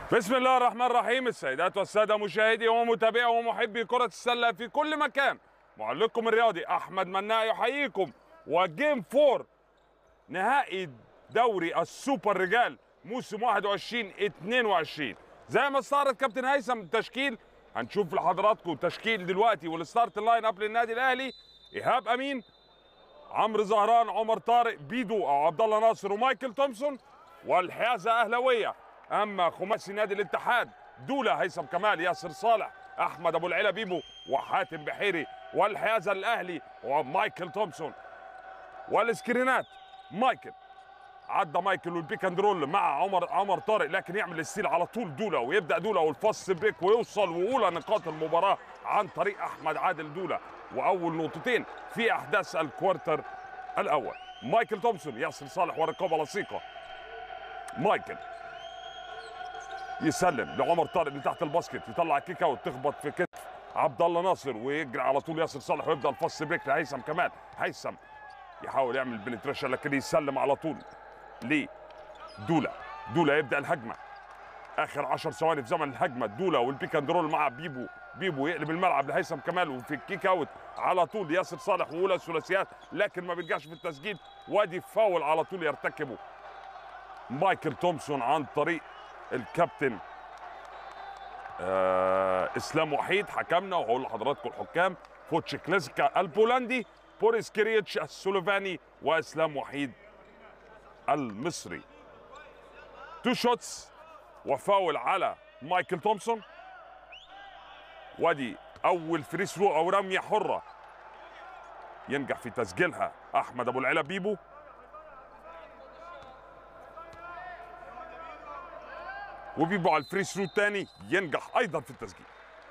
بسم الله الرحمن الرحيم السيدات والساده مشاهدي ومتابعي ومحبي كره السله في كل مكان معلقكم الرياضي احمد مناع يحييكم وجيم فور نهائي دوري السوبر رجال موسم 21 22 زي ما استعرض كابتن هيثم التشكيل هنشوف لحضراتكم تشكيل دلوقتي والستارت لاين اب للنادي الاهلي ايهاب امين عمرو زهران عمر طارق بيدو او عبد الله ناصر ومايكل تومسون والحيازه اهلاويه اما خماسي نادي الاتحاد دوله هيثم كمال ياسر صالح احمد ابو العلا بيبو وحاتم بحيري والحيازه الاهلي ومايكل تومسون والسكرينات مايكل عدى مايكل والبيك اند رول مع عمر عمر طارق لكن يعمل الستيل على طول دوله ويبدا دوله والفاست بريك ويوصل واولى نقاط المباراه عن طريق احمد عادل دوله واول نقطتين في احداث الكوارتر الاول مايكل تومسون ياسر صالح والرقابه لصيقه مايكل يسلم لعمر طارق اللي تحت الباسكت يطلع كيك اوت تخبط في كتف عبد الله ناصر ويجري على طول ياسر صالح ويبدا الفاست بريك لهيثم كمان هيثم يحاول يعمل بنتريشن لكن يسلم على طول لدولا دولا يبدا الهجمه اخر 10 ثواني في زمن الهجمه دولا والبيك اند رول مع بيبو بيبو يقلب الملعب لهيثم كمال وفي الكيك اوت على طول ياسر صالح واولى الثلاثيات لكن ما بيرجعش في التسجيل وادي فاول على طول يرتكبه مايكل تومسون عن طريق الكابتن آه اسلام وحيد حكمنا وهقول لحضراتكم الحكام فوتش كلاسيكا البولندي بوريس كريتش السلوفاني واسلام وحيد المصري تو شوتس وفاول على مايكل تومسون وادي اول فري ثرو او رميه حره ينجح في تسجيلها احمد ابو العلا بيبو وبيبو على الفري ثرو الثاني ينجح ايضا في التسجيل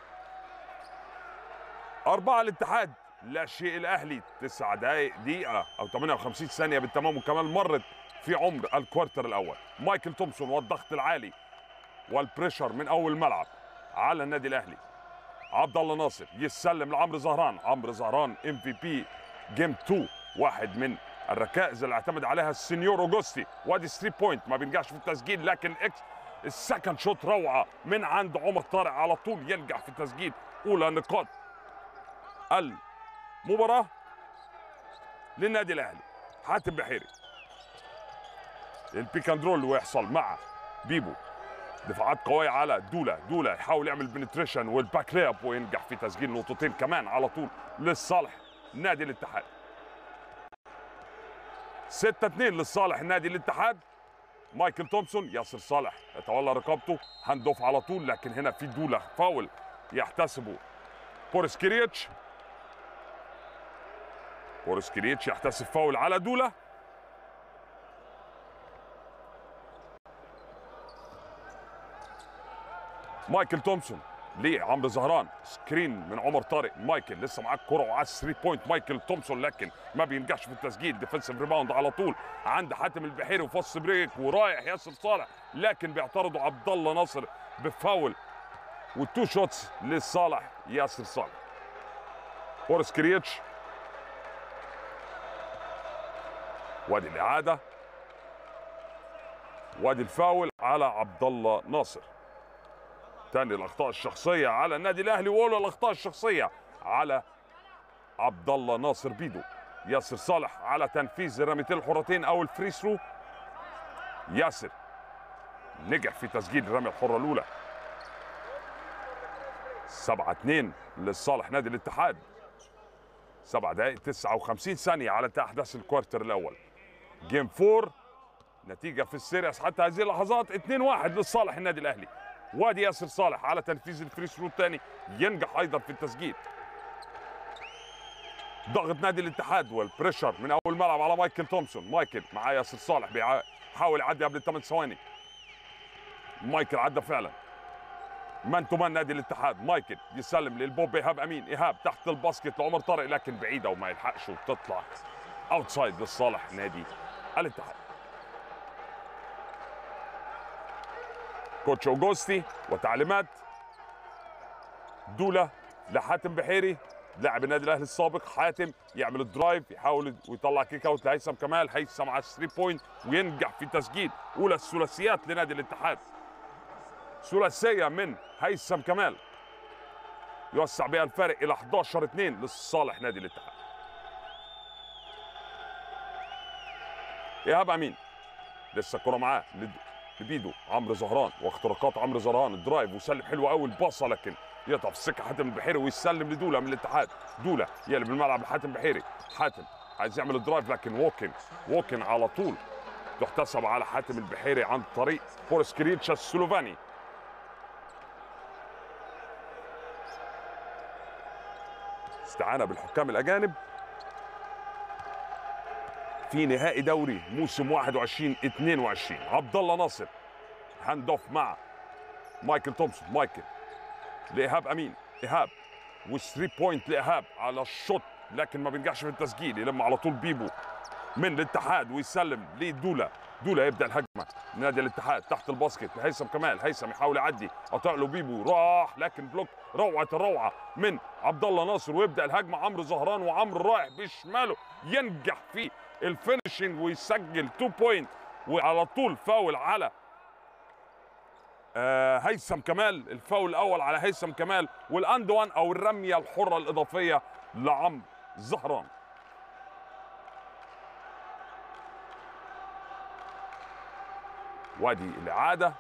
أربعة الاتحاد لا شيء الأهلي تسعة دقائق دقيقة أو 58 ثانية بالتمام وكمان مرت في عمر الكوارتر الأول مايكل تومسون والضغط العالي والبريشر من أول ملعب على النادي الأهلي عبد الله ناصر يسلم لعمرو زهران عمرو زهران ام في بي جيم 2 واحد من الركائز اللي اعتمد عليها السنيور اوجوستي وادي 3 بوينت ما بينجحش في التسجيل لكن اكس السكند شوت روعه من عند عمر طارق على طول ينجح في تسجيل اولى نقاط المباراه للنادي الاهلي حاتم بحيري البيك اند رول ويحصل مع بيبو دفاعات قويه على دولا دولا يحاول يعمل بنتريشن والباك لياب وينجح في تسجيل نقطتين كمان على طول للصالح نادي الاتحاد 6 2 لصالح نادي الاتحاد مايكل تومسون ياسر صالح يتولى رقابته هاند اوف على طول لكن هنا في دولا فاول يحتسبه بوريس كريتش بوريس كريتش يحتسب فاول على دولا مايكل تومسون لعمرو زهران سكرين من عمر طارق مايكل لسه معاه الكره وعايز 3 بوينت مايكل تومسون لكن ما بينجحش في التسجيل ديفنسيف ريباوند على طول عند حاتم البحيري وفص بريك ورايح ياسر صالح لكن بيعترضوا عبد الله ناصر بفاول والتو شوتس لصالح ياسر صالح بورس كريتش وادي الاعاده وادي الفاول على عبد الله ناصر تاني الاخطاء الشخصيه على النادي الاهلي واولى الاخطاء الشخصيه على عبد الله ناصر بيدو ياسر صالح على تنفيذ الرميتين الحرتين او الفري ثرو ياسر نجح في تسجيل الرميه الحره الاولى 7 2 لصالح نادي الاتحاد 7 دقائق 59 ثانيه على انتهاء احداث الكوارتر الاول جيم 4 نتيجه في السيريس حتى هذه اللحظات 2 1 لصالح النادي الاهلي وادي ياسر صالح على تنفيذ الفري ثرو الثاني ينجح ايضا في التسجيل ضغط نادي الاتحاد والبريشر من اول ملعب على مايكل تومسون مايكل مع ياسر صالح بيحاول يعدي قبل الثمان ثواني مايكل عدى فعلا مان تو مان نادي الاتحاد مايكل يسلم للبوب ايهاب امين ايهاب تحت الباسكت لعمر طارق لكن بعيده وما يلحقش وتطلع اوتسايد لصالح نادي الاتحاد كوتش اوجوستي وتعليمات دولا لحاتم بحيري لاعب النادي الاهلي السابق حاتم يعمل الدرايف يحاول ويطلع كيك اوت لهيثم كمال هيثم على 3 بوينت وينجح في تسجيل اولى الثلاثيات لنادي الاتحاد ثلاثيه من هيثم كمال يوسع بها الفارق الى 11 2 لصالح نادي الاتحاد ايهاب امين لسه الكره معاه لد- لبيدو عمرو زهران واختراقات عمرو زهران الدرايف وسلم حلو قوي الباصه لكن يقطع في السكه حاتم البحيري ويسلم لدوله من الاتحاد دوله يقلب الملعب لحاتم البحيري حاتم عايز يعمل الدرايف لكن ووكن ووكن على طول تحتسب على حاتم البحيري عن طريق بورس كريتشا السلوفاني استعانه بالحكام الاجانب في نهائي دوري موسم 21 22 عبد الله ناصر هاند اوف مع مايكل تومسون مايكل لايهاب امين ايهاب و3 بوينت لايهاب على الشوط لكن ما بينجحش في التسجيل يلم على طول بيبو من الاتحاد ويسلم لدولا دولا يبدا الهجمه نادي الاتحاد تحت الباسكت لهيثم كمال هيثم يحاول يعدي قطع له بيبو راح لكن بلوك روعه الروعه من عبد الله ناصر ويبدا الهجمه عمرو زهران وعمرو رايح بشماله ينجح في الفينشنج ويسجل 2 بوينت وعلى طول فاول على آه، هيثم كمال الفاول الاول على هيثم كمال والاند وان او الرميه الحره الاضافيه لعمرو زهران وادي الاعاده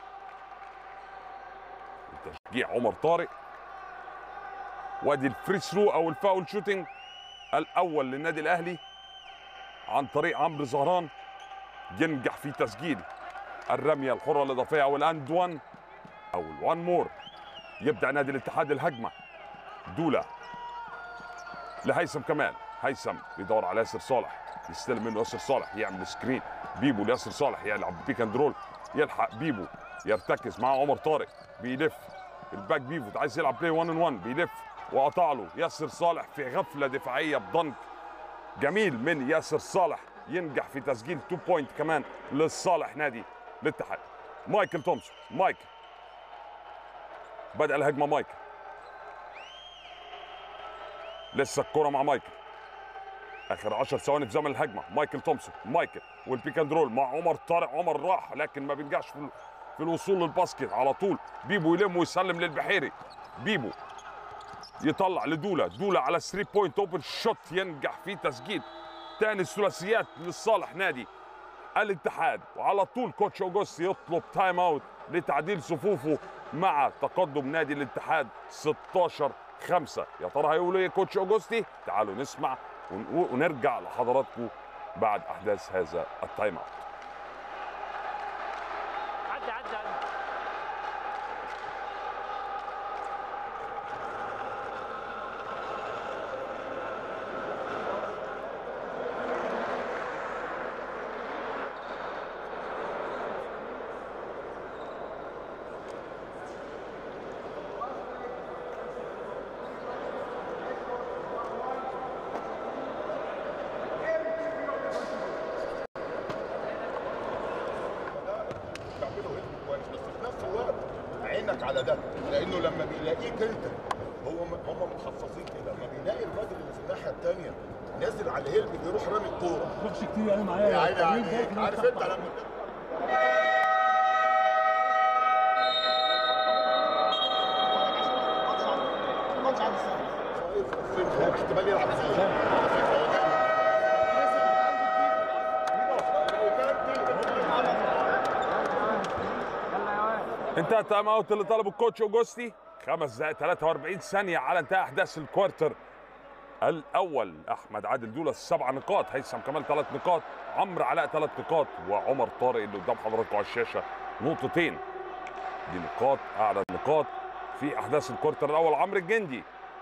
تشجيع عمر طارق وادي الفري ثرو او الفاول شوتنج الاول للنادي الاهلي عن طريق عمرو زهران ينجح في تسجيل الرميه الحره الاضافيه او الاند وان او الوان مور يبدا نادي الاتحاد الهجمه دولا لهيثم كمال هيثم بيدور على ياسر صالح يستلم منه ياسر صالح يعمل سكرين بيبو لياسر صالح يلعب بيك اند رول يلحق بيبو يرتكز مع عمر طارق بيلف الباك بيفوت عايز يلعب بلاي 1 ان 1 بيلف وقطع له ياسر صالح في غفله دفاعيه بضنك جميل من ياسر صالح ينجح في تسجيل 2 بوينت كمان لصالح نادي الاتحاد مايكل تومسون مايكل بدأ الهجمة مايكل لسه الكرة مع مايكل آخر 10 ثواني في زمن الهجمة مايكل تومسون مايكل والبيك اند رول مع عمر طارق عمر راح لكن ما بينجحش في ال- في الوصول للباسكت على طول بيبو يلم ويسلم للبحيري بيبو يطلع لدولا دولا على 3 بوينت اوبن شوت ينجح في تسجيل تاني الثلاثيات لصالح نادي الاتحاد وعلى طول كوتش اوجوستي يطلب تايم اوت لتعديل صفوفه مع تقدم نادي الاتحاد 16 5 يا ترى هيقول ايه كوتش اوجوستي تعالوا نسمع ون- ونرجع لحضراتكم بعد احداث هذا التايم اوت عدى عدى عدى تعمله هيك كويس بس في نفس الوقت عينك على ده لانه لما بيلاقيك انت هو هم مخصصين كده لما بيلاقي الراجل اللي في الناحيه الثانيه نازل على الهيلب بيروح رامي الكوره تروحش كتير انا معايا يعني التمرين يعني ده كله عارف يفتح انت طبعاً. لما هو احتمال يلعب زي على فكره هو جاي انتهى التايم اوت اللي طلبه الكوتش اوجوستي خمس دقائق 43 ثانية على انتهاء احداث الكوارتر الاول احمد عادل دوله سبع نقاط هيثم كمال ثلاث نقاط عمرو علاء ثلاث نقاط وعمر طارق اللي قدام حضراتكم على الشاشه نقطتين دي نقاط اعلى نقاط في احداث الكوارتر الاول عمرو الجندي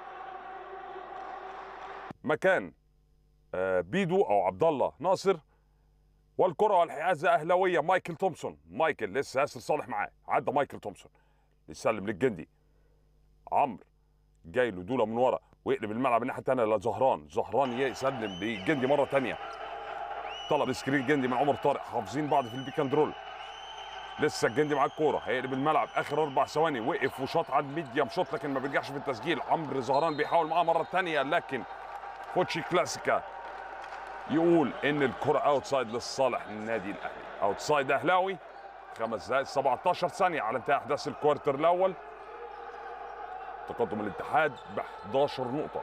مكان آه، بيدو او عبد الله ناصر والكره والحيازه اهلاويه مايكل تومسون مايكل لسه ياسر صالح معاه عدى مايكل تومسون يسلم للجندي عمرو جاي له دوله من ورا ويقلب الملعب الناحيه الثانيه لزهران زهران يسلم للجندي مره ثانيه طلب سكرين جندي من عمر طارق حافظين بعض في البيك اند رول لسه الجندي معاه الكوره هيقلب الملعب اخر اربع ثواني وقف وشاط على الميديم شوت لكن ما بينجحش في التسجيل عمرو زهران بيحاول معاه مره ثانيه لكن كوتشي كلاسيكا يقول ان الكره اوتسايد لصالح النادي الاهلي اوتسايد اهلاوي خمس دقائق 17 ثانيه على انتهاء احداث الكوارتر الاول تقدم الاتحاد ب 11 نقطه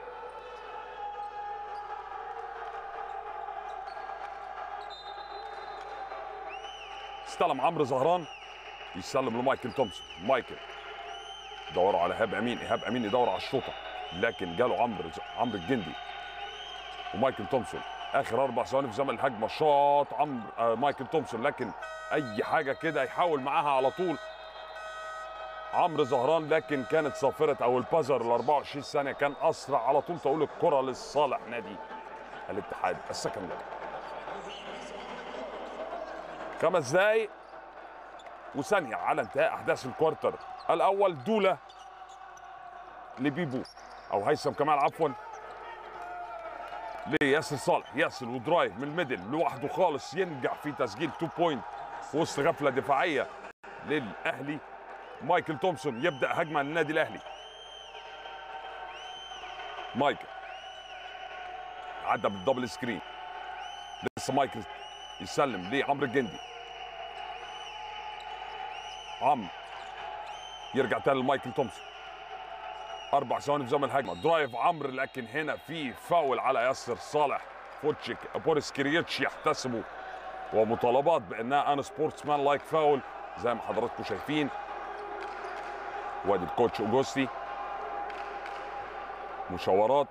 استلم عمرو زهران يسلم لمايكل تومسون مايكل دوروا على ايهاب امين ايهاب امين يدور على الشوطه لكن جاله عمرو عمرو الجندي ومايكل تومسون اخر اربع ثواني في زمن الهجمه شاط عمرو آه مايكل تومسون لكن اي حاجه كده يحاول معاها على طول عمرو زهران لكن كانت صافره او البازر ال 24 ثانيه كان اسرع على طول تقول الكره لصالح نادي الاتحاد السكندري خمس دقايق وثانيه على انتهاء احداث الكوارتر الاول دوله لبيبو او هيثم كمال عفوا لياسر صالح ياسر ودرايف من الميدل لوحده خالص ينجح في تسجيل 2 بوينت في وسط غفله دفاعيه للاهلي مايكل تومسون يبدا هجمه للنادي الاهلي مايكل عدى بالدبل سكرين لسه مايكل يسلم لعمرو الجندي عمرو يرجع تاني لمايكل تومسون اربع ثواني في زمن الهجمه درايف عمرو لكن هنا في فاول على ياسر صالح فوتشيك بوريس كريتش يحتسبه ومطالبات بانها ان سبورتس مان لايك فاول زي ما حضراتكم شايفين وادي الكوتش اوجوستي مشاورات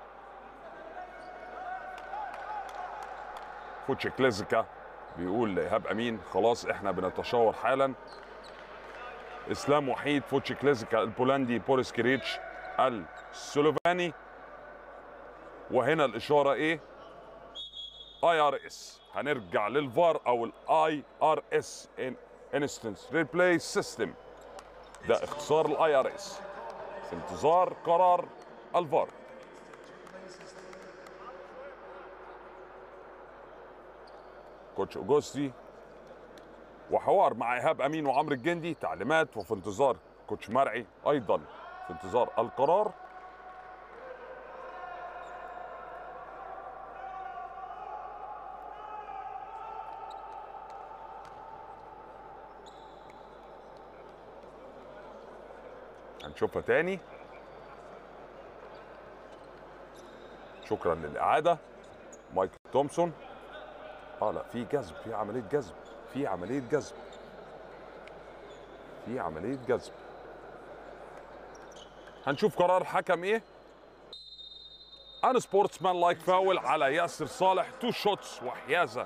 فوتش كليزيكا بيقول لايهاب امين خلاص احنا بنتشاور حالا اسلام وحيد فوتش كليزيكا البولندي بوريس كريتش السلوفاني وهنا الاشاره ايه اي ار اس هنرجع للفار او الاي ار اس انستنس ريبلاي سيستم ده اختصار الاي ار اس في انتظار قرار الفار كوتش اوجوستي وحوار مع ايهاب امين وعمرو الجندي تعليمات وفي انتظار كوتش مرعي ايضا في انتظار القرار هنشوفها تاني شكرا للاعاده مايكل تومسون اه لا في جذب في عمليه جذب في عمليه جذب في عمليه جذب هنشوف قرار حكم ايه ان سبورتس مان لايك فاول على ياسر صالح تو شوتس وحيازه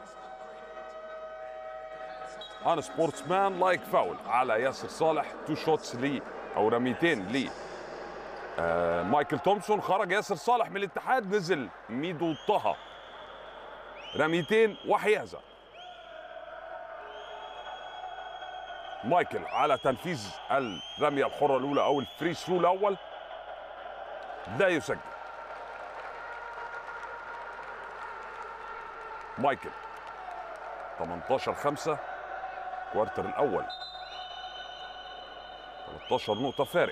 ان سبورتس مان لايك فاول على ياسر صالح تو شوتس لي او رميتين لي آه مايكل تومسون خرج ياسر صالح من الاتحاد نزل ميدو طه رميتين وحيازه مايكل على تنفيذ الرميه الحره الاولى او الفري ثرو الاول لا يسجل مايكل 18 5 كوارتر الاول 13 نقطه فارق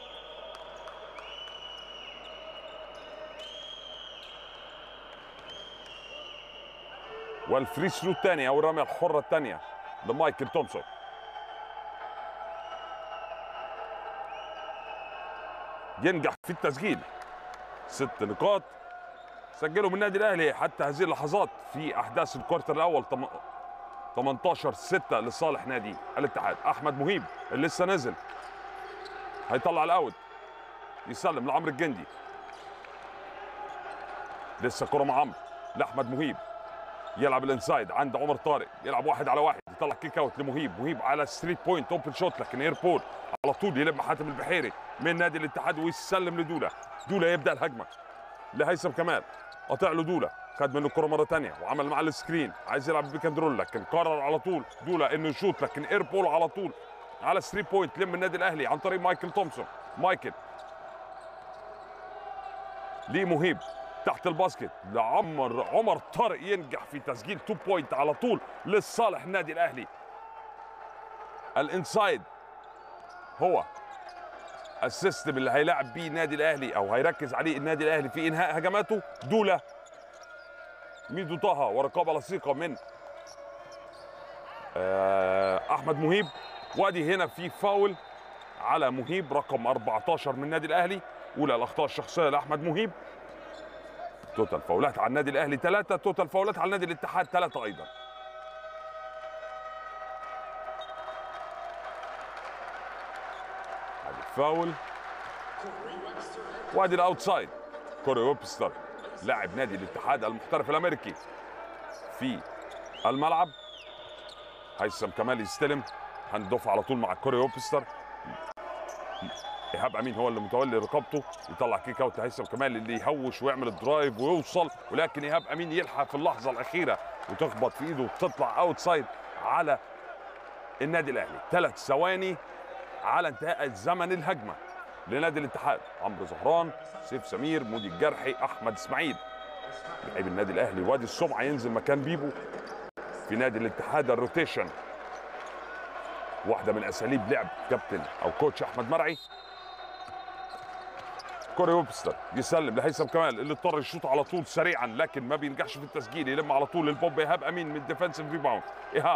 والفري ثرو الثاني او الرميه الحره الثانيه لمايكل تومسون ينجح في التسجيل ست نقاط سجلوا من النادي الاهلي حتى هذه اللحظات في احداث الكوارتر الاول 18 6 لصالح نادي الاتحاد احمد مهيب اللي لسه نازل هيطلع الاوت يسلم لعمرو الجندي لسه كره مع عمرو لاحمد مهيب يلعب الانسايد عند عمر طارق يلعب واحد على واحد يطلع كيك اوت لمهيب مهيب على ستريت بوينت اوبن شوت لكن اير بول على طول يلم حاتم البحيري من نادي الاتحاد ويسلم لدوله دوله يبدا الهجمه لهيثم كمال قاطع له دوله خد منه الكره مره ثانيه وعمل معاه السكرين عايز يلعب بيك اند رول لكن قرر على طول دوله انه يشوط لكن اير بول على طول على ستريت بوينت لم النادي الاهلي عن طريق مايكل تومسون مايكل ليه مهيب تحت الباسكت لعمر عمر طارق ينجح في تسجيل 2 بوينت على طول لصالح النادي الاهلي الانسايد هو السيستم اللي هيلاعب بيه النادي الاهلي او هيركز عليه النادي الاهلي في انهاء هجماته دوله ميدو طه ورقابه لصيقه من آه، احمد مهيب وادي هنا في فاول على مهيب رقم 14 من النادي الاهلي اولى الاخطاء الشخصيه لاحمد مهيب توتال فاولات على النادي الاهلي ثلاثه توتال فاولات على النادي الاتحاد ثلاثه ايضا ادي الفاول وادي الاوتسايد كوري ويبستر لاعب نادي الاتحاد المحترف الامريكي في الملعب هيثم كمال يستلم هندوف على طول مع كوري ويبستر ايهاب امين هو اللي متولي رقابته يطلع كيك اوت لهيثم كمال اللي يهوش ويعمل الدرايف ويوصل ولكن ايهاب امين يلحق في اللحظه الاخيره وتخبط في ايده وتطلع اوت سايد على النادي الاهلي ثلاث ثواني على انتهاء زمن الهجمه لنادي الاتحاد عمرو زهران سيف سمير مودي الجرحي احمد اسماعيل لعيب النادي الاهلي وادي السمعه ينزل مكان بيبو في نادي الاتحاد الروتيشن واحده من اساليب لعب كابتن او كوتش احمد مرعي كوري ويبستر يسلم لهيثم كمال اللي اضطر يشوط على طول سريعا لكن ما بينجحش في التسجيل يلم على طول البوب ايهاب امين من الديفensive ريباوند ايهاب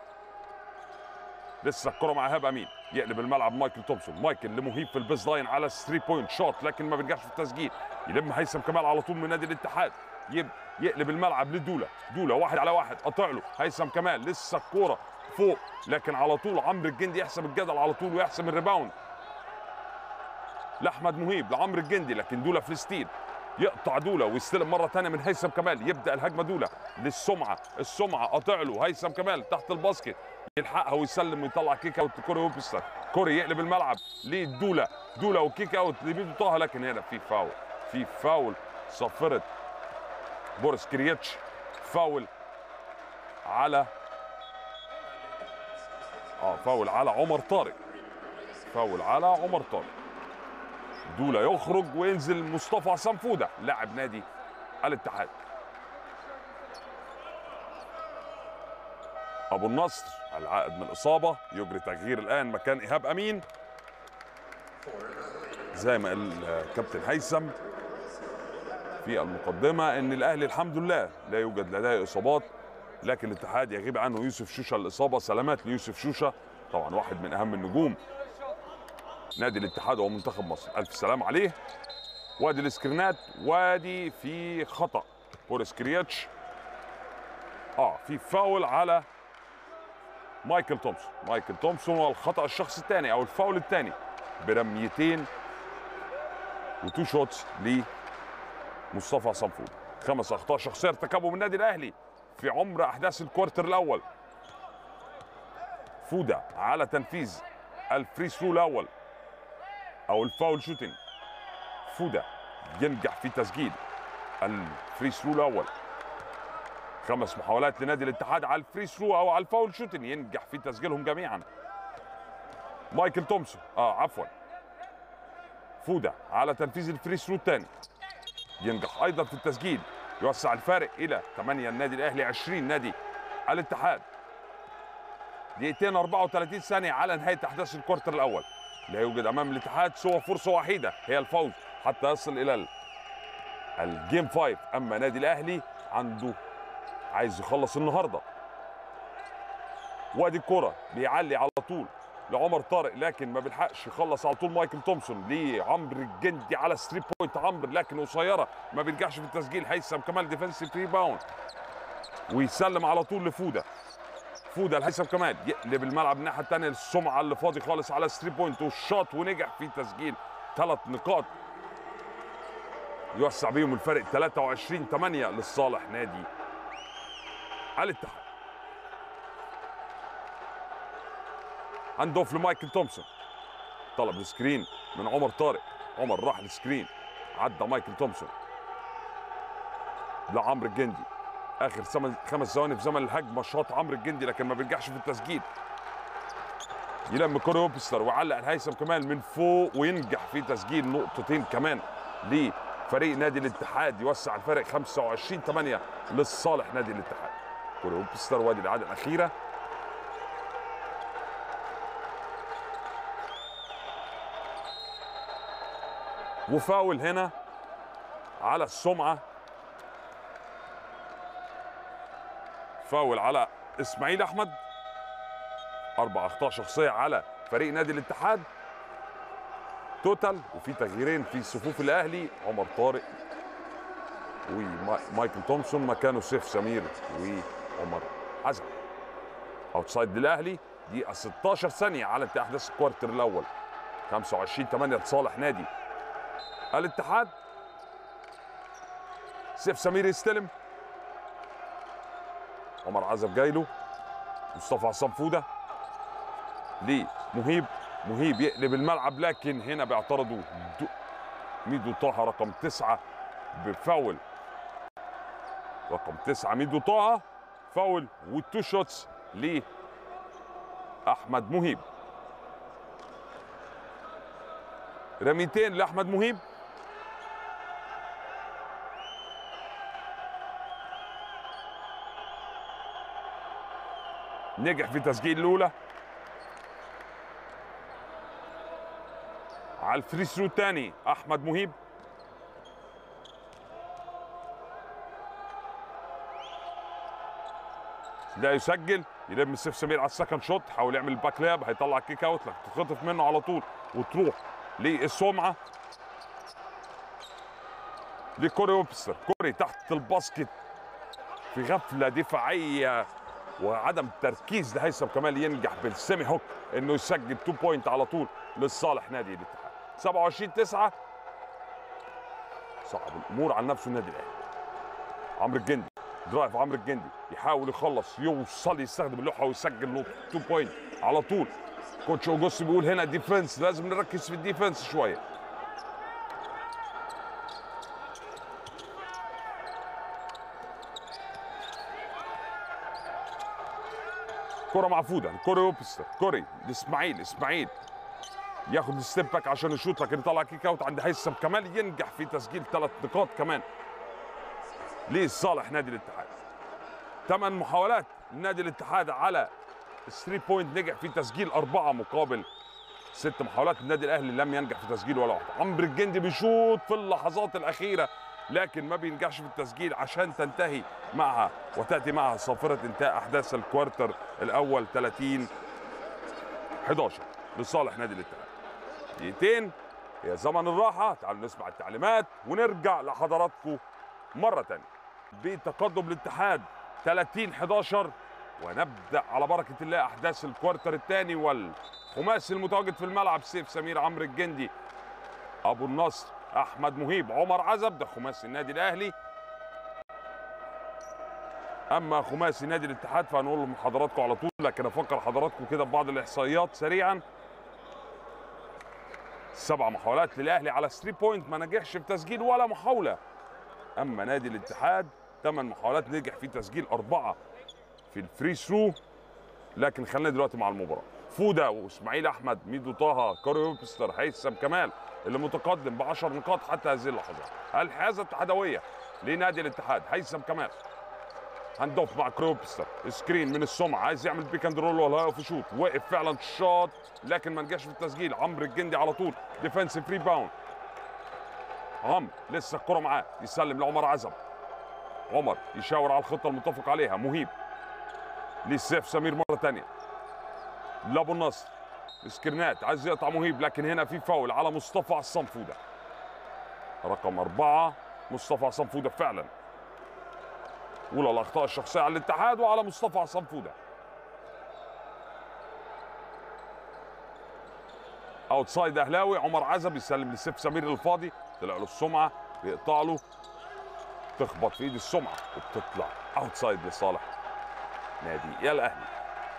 لسه الكره مع ايهاب امين يقلب الملعب مايكل تومسون مايكل لمهيب في البيز لاين على 3 بوينت شوت لكن ما بينجحش في التسجيل يلم هيثم كمال على طول من نادي الاتحاد يب يقلب الملعب لدولا دولا واحد على واحد قطع له هيثم كمال لسه الكوره فوق لكن على طول عمرو الجندي يحسب الجدل على طول ويحسب الريباوند لاحمد مهيب لعمرو الجندي لكن دولا فلسطين يقطع دولا ويستلم مره ثانيه من هيثم كمال يبدا الهجمه دولا للسمعه السمعه قاطع له هيثم كمال تحت الباسكت يلحقها ويسلم ويطلع كيك اوت كوري ويبستر كوري يقلب الملعب لدولا دولا وكيك اوت لبيدو طه لكن هنا في فاول في فاول صفرت بوريس كريتش فاول على اه فاول على عمر طارق فاول على عمر طارق دولا يخرج وينزل مصطفى عصام فوده لاعب نادي الاتحاد ابو النصر العائد من الاصابه يجري تغيير الان مكان ايهاب امين زي ما قال آه، كابتن هيثم في المقدمه ان الاهلي الحمد لله لا يوجد لديه اصابات لكن الاتحاد يغيب عنه يوسف شوشه الاصابه سلامات ليوسف شوشه طبعا واحد من اهم النجوم نادي الاتحاد ومنتخب مصر الف سلام عليه وادي السكرينات وادي في خطا بوريس كرياتش اه في فاول على مايكل تومسون مايكل تومسون والخطا الشخص الثاني او الفاول الثاني برميتين وتو شوتس لمصطفى صنفور خمس اخطاء شخصيه ارتكبوا من النادي الاهلي في عمر احداث الكوارتر الاول فودا على تنفيذ الفري ثرو الاول او الفاول شوتنج فودا ينجح في تسجيل الفري ثرو الاول خمس محاولات لنادي الاتحاد على الفري ثرو او على الفاول شوتنج ينجح في تسجيلهم جميعا مايكل تومسون اه عفوا فودا على تنفيذ الفري ثرو الثاني ينجح ايضا في التسجيل يوسع الفارق الى 8 النادي الاهلي 20 نادي الاتحاد دقيقتين 34 ثانيه على نهايه احداث الكوارتر الاول لا يوجد امام الاتحاد سوى فرصه وحيده هي الفوز حتى يصل الى ال- الجيم 5 اما نادي الاهلي عنده عايز يخلص النهارده وادي الكره بيعلي على طول لعمر طارق لكن ما بيلحقش يخلص على طول مايكل تومسون لعمرو الجندي على 3 بوينت عمرو لكن قصيره ما بينجحش في التسجيل هيثم كمال ديفensive ريباوند ويسلم على طول لفوده فوده لهيثم كمال يقلب الملعب الناحيه الثانيه للسمعه اللي فاضي خالص على 3 بوينت والشاط ونجح في تسجيل ثلاث نقاط يوسع بيهم الفرق 23 8 لصالح نادي الاتحاد هاند اوف لمايكل تومسون طلب السكرين من عمر طارق عمر راح السكرين عدى مايكل تومسون لعمرو الجندي اخر سم- خمس ثواني في زمن الهجمه شاط عمرو الجندي لكن ما بينجحش في التسجيل يلم كوري ويبستر وعلق الهيثم كمال من فوق وينجح في تسجيل نقطتين كمان لفريق نادي الاتحاد يوسع الفارق 25 8 لصالح نادي الاتحاد كوري ويبستر وادي الاعاده الاخيره وفاول هنا على السمعه فاول على اسماعيل احمد اربع اخطاء شخصيه على فريق نادي الاتحاد توتال وفي تغييرين في صفوف الاهلي عمر طارق ومايكل تومسون مكانه سيف سمير وعمر عزم اوتسايد للاهلي دقيقه 16 ثانيه على انتهاء احداث الكوارتر الاول 25 8 لصالح نادي الاتحاد سيف سمير يستلم عمر عزب جاي له مصطفى عصام فوده لمهيب مهيب يقلب الملعب لكن هنا بيعترضوا دو- ميدو طه رقم تسعة بفاول رقم تسعة ميدو طه فاول والتو شوتس لأحمد مهيب رميتين لأحمد مهيب نجح في تسجيل الاولى على الفري ثرو الثاني احمد مهيب ده يسجل يلم سيف سمير على السكند شوت حاول يعمل الباك لاب هيطلع كيك اوت لكن تتخطف منه على طول وتروح للسمعه لكوري ويبستر كوري تحت الباسكت في غفله دفاعيه وعدم تركيز لهيثم كمال ينجح بالسيمي هوك انه يسجل 2 بوينت على طول لصالح نادي الاتحاد 27 9 صعب الامور على نفسه النادي الاهلي عمرو الجندي درايف عمرو الجندي يحاول يخلص يوصل يستخدم اللوحه ويسجل له 2 بوينت على طول كوتش اوجوستي بيقول هنا ديفنس لازم نركز في الديفنس شويه كرة معفودة كوري ويبستر كوري لاسماعيل اسماعيل ياخد الستيب باك عشان يشوط لكن يطلع كيك اوت عند هيثم كمال ينجح في تسجيل ثلاث نقاط كمان لصالح نادي الاتحاد ثمان محاولات نادي الاتحاد على 3 بوينت نجح في تسجيل أربعة مقابل ست محاولات النادي الأهلي لم ينجح في تسجيل ولا واحدة عمرو الجندي بيشوط في اللحظات الأخيرة لكن ما بينجحش في التسجيل عشان تنتهي معها وتأتي معها صافرة انتهاء أحداث الكوارتر الأول 30 11 لصالح نادي الاتحاد دقيقتين هي زمن الراحة تعالوا نسمع التعليمات ونرجع لحضراتكم مرة تانية بتقدم الاتحاد 30 11 ونبدا على بركه الله احداث الكوارتر الثاني والخماسي المتواجد في الملعب سيف سمير عمرو الجندي ابو النصر احمد مهيب عمر عزب ده خماسي النادي الاهلي اما خماسي نادي الاتحاد فهنقول لحضراتكم على طول لكن افكر حضراتكم كده ببعض الاحصائيات سريعا سبع محاولات للاهلي على 3 بوينت ما نجحش في تسجيل ولا محاوله اما نادي الاتحاد ثمان محاولات نجح في تسجيل اربعه في الفري ثرو لكن خلينا دلوقتي مع المباراه فودا واسماعيل احمد ميدو طه كاري ويبستر هيثم كمال اللي متقدم ب 10 نقاط حتى هذه اللحظات الحيازه الاتحادويه لنادي الاتحاد هيثم كمال هاند اوف مع كروبستر سكرين من السمعه عايز يعمل بيك اند رول ولا هيقف يشوط وقف فعلا شاط لكن ما نجحش في التسجيل عمرو الجندي على طول ديفensive ريباوند عمرو لسه الكره معاه يسلم لعمر عزب عمر يشاور على الخطه المتفق عليها مهيب للسيف سمير مره ثانيه لابو النصر سكرينات عايز يقطع مهيب لكن هنا في فاول على مصطفى عصام فوده رقم أربعة مصطفى عصام فوده فعلا أولى الأخطاء الشخصية على الاتحاد وعلى مصطفى عصام فوده اوتسايد اهلاوي عمر عزب يسلم لسيف سمير الفاضي طلع له السمعه بيقطع له تخبط في ايد السمعه وبتطلع اوتسايد لصالح نادي يا الاهلي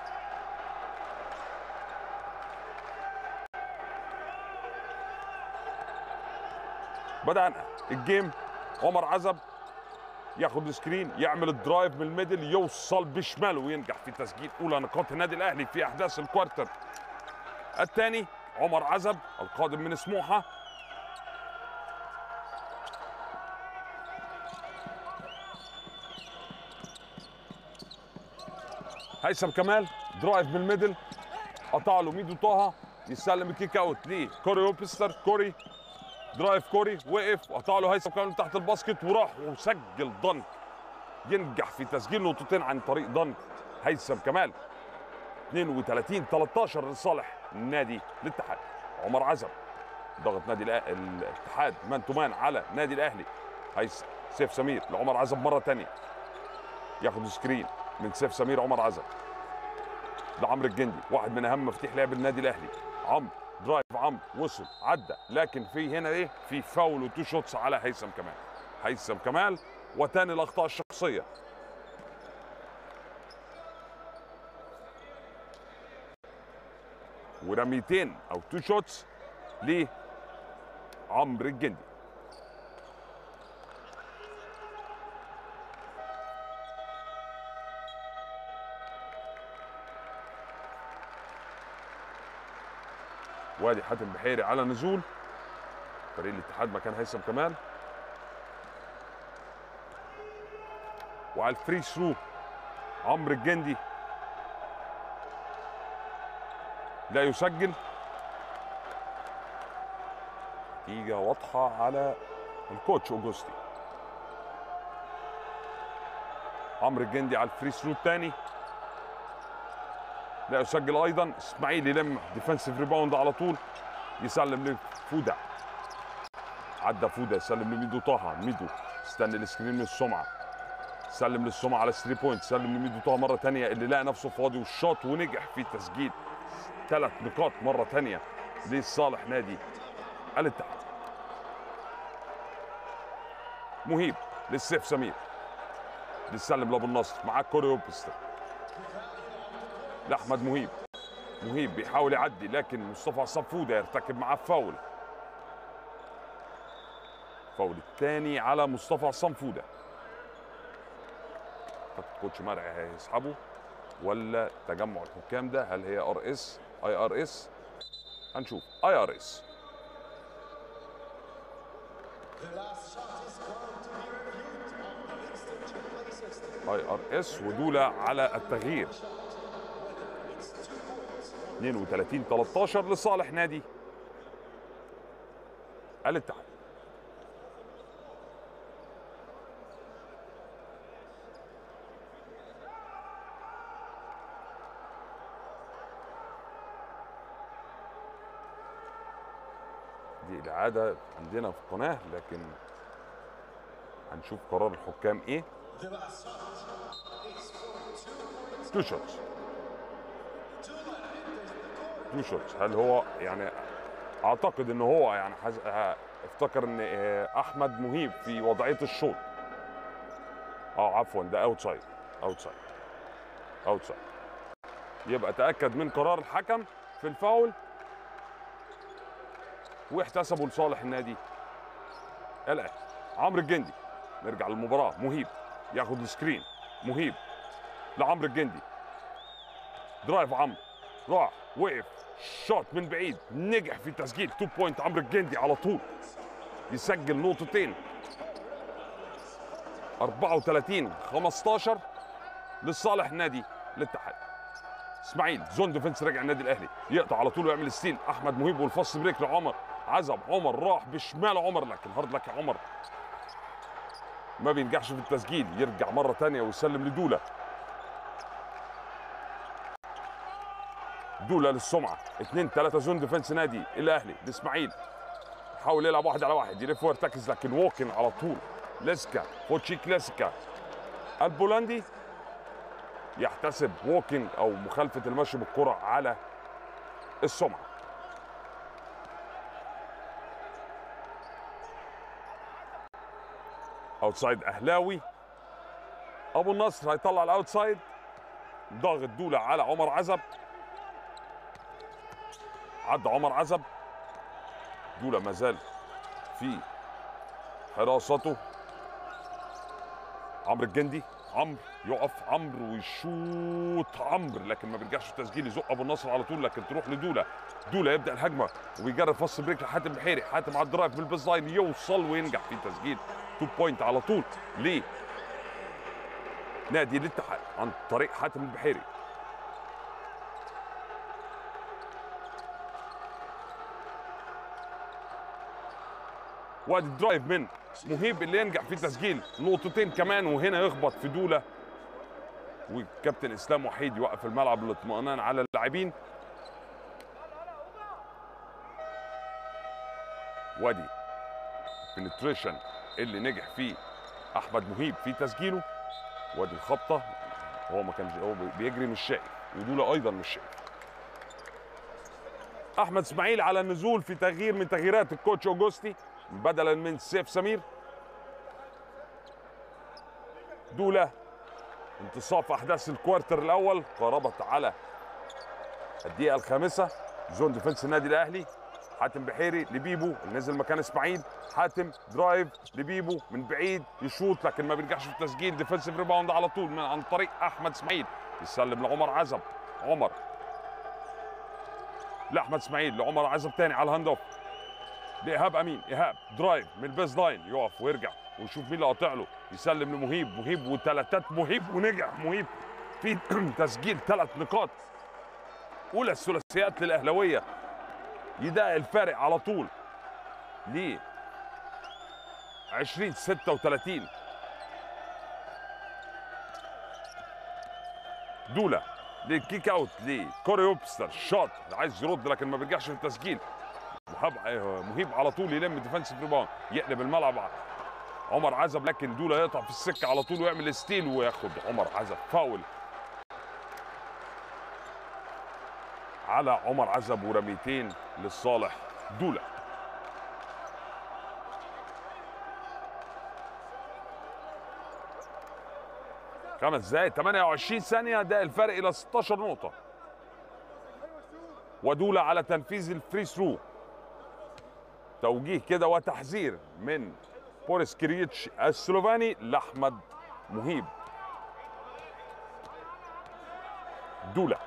بدأنا الجيم عمر عزب ياخد سكرين يعمل الدرايف من الميدل يوصل بشماله وينجح في تسجيل اولى نقاط النادي الاهلي في احداث الكوارتر الثاني عمر عزب القادم من سموحه هيثم كمال درايف من الميدل قطع له ميدو طه يسلم الكيك اوت ليه كوري ويبستر كوري درايف كوري وقف وقطع له هيثم كمال من تحت الباسكت وراح وسجل ضنك ينجح في تسجيل نقطتين عن طريق ضنك هيثم كمال 32 13 لصالح نادي الاتحاد عمر عزب ضغط نادي الأ- الاتحاد مان تو مان على نادي الاهلي هيس سيف سمير لعمر عزب مره ثانيه ياخد سكرين من سيف سمير عمر عزب لعمرو الجندي واحد من اهم مفاتيح لعب النادي الاهلي عمرو درايف عمرو وصل عدى لكن في هنا ايه في فاول وتو شوتس على هيثم كمال هيثم كمال وتاني الاخطاء الشخصيه ورميتين او تو شوتس لعمرو الجندي وادي حاتم بحيري على نزول فريق الاتحاد مكان هيثم كمال وعلى الفري ثرو عمرو الجندي لا يسجل نتيجة واضحة على الكوتش اوجوستي عمرو الجندي على الفري ثرو الثاني لا يسجل ايضا اسماعيل يلم ديفensive ريباوند على طول يسلم لفودا عدى فودا يسلم لميدو طه ميدو استنى السكرين من السمعه سلم للسمعه على 3 بوينت سلم لميدو طه مره ثانيه اللي لقى نفسه فاضي والشاط ونجح في تسجيل ثلاث نقاط مره ثانيه لصالح نادي الاتحاد مهيب للسيف سمير بيسلم لابو النصر معاه كوري اوبستر لاحمد مهيب مهيب بيحاول يعدي لكن مصطفى عصام فوده يرتكب معاه فاول فاول الثاني على مصطفى عصام فوده اعتقد كوتش مرعي هيسحبه ولا تجمع الحكام ده هل هي ار اس اي ار اس هنشوف اي ار اس اي ار اس ودولة على التغيير 32 13 لصالح نادي الاتحاد دي العادة عندنا في القناة لكن هنشوف قرار الحكام ايه تو شوتس تو شوتس هل هو يعني اعتقد ان هو يعني حز... ه- افتكر ان آه، احمد مهيب في وضعيه الشوط اه عفوا ده اوتسايد اوتسايد اوتسايد يبقى تاكد من قرار الحكم في الفاول واحتسبوا لصالح النادي الاهلي عمرو الجندي نرجع للمباراه مهيب ياخد السكرين مهيب لعمرو الجندي درايف عمرو راح وقف شوت من بعيد نجح في تسجيل 2 بوينت عمرو الجندي على طول يسجل نقطتين 34 15 لصالح نادي الاتحاد اسماعيل زون ديفنس رجع النادي الاهلي يقطع على طول ويعمل ستيل احمد مهيب والفص بريك لعمر عزب عمر راح بشمال عمر لكن هارد لك يا عمر ما بينجحش في التسجيل يرجع مره ثانيه ويسلم لدوله دوله للسمعه اثنين ثلاثه زون ديفنس نادي الاهلي لاسماعيل حاول يلعب واحد على واحد يلف ويرتكز لكن ووكن على طول ليسكا فوتشيك ليسكا البولندي يحتسب ووكينج او مخالفه المشي بالكره على السمعه اوتسايد اهلاوي ابو النصر هيطلع الاوتسايد ضاغط دوله على عمر عزب عدى عمر عزب دوله ما زال في حراسته عمرو الجندي عمرو يقف عمرو ويشوط عمرو لكن ما بيرجعش في التسجيل يزق ابو النصر على طول لكن تروح لدوله دوله يبدا الهجمه ويجرب فص بريك لحاتم بحيري حاتم على الدرايف بالبيز لاين يوصل وينجح في تسجيل 2 بوينت على طول ليه نادي الاتحاد عن طريق حاتم البحيري وادي الدرايف من مهيب اللي ينجح في تسجيل نقطتين كمان وهنا يخبط في دوله وكابتن اسلام وحيد يوقف الملعب للاطمئنان على اللاعبين وادي بنتريشن اللي نجح فيه احمد مهيب في تسجيله وادي الخبطه هو ما كانش هو بيجري مش شايف ودول ايضا مش شايف احمد اسماعيل على النزول في تغيير من تغييرات الكوتش اوجوستي بدلا من سيف سمير دولة انتصاف احداث الكوارتر الاول قربت على الدقيقه الخامسه زون ديفنس النادي الاهلي حاتم بحيري لبيبو اللي نزل مكان اسماعيل حاتم درايف لبيبو من بعيد يشوط لكن ما بينجحش في التسجيل ديفنسيف ريباوند على طول من عن طريق احمد اسماعيل يسلم لعمر عزب عمر لاحمد اسماعيل لعمر عزب تاني على الهاند اوف لايهاب امين ايهاب درايف من البيز لاين يقف ويرجع ويشوف مين اللي قاطع له يسلم لمهيب مهيب وثلاثات مهيب ونجح مهيب في تسجيل ثلاث نقاط اولى الثلاثيات للاهلاويه يدق الفارق على طول ليه 20 36 دولا للكيك اوت لكوري اوبستر شوت عايز يرد لكن ما بيرجعش في التسجيل مهاب مهيب على طول يلم ديفنسيف ريباوند يقلب الملعب عمر عزب لكن دولا يقطع في السكه على طول ويعمل ستيل وياخد عمر عزب فاول على عمر عزب ورميتين لصالح دولا خمس دقايق 28 ثانية ده الفرق إلى 16 نقطة ودولة على تنفيذ الفري ثرو توجيه كده وتحذير من بوريس كريتش السلوفاني لاحمد مهيب دولا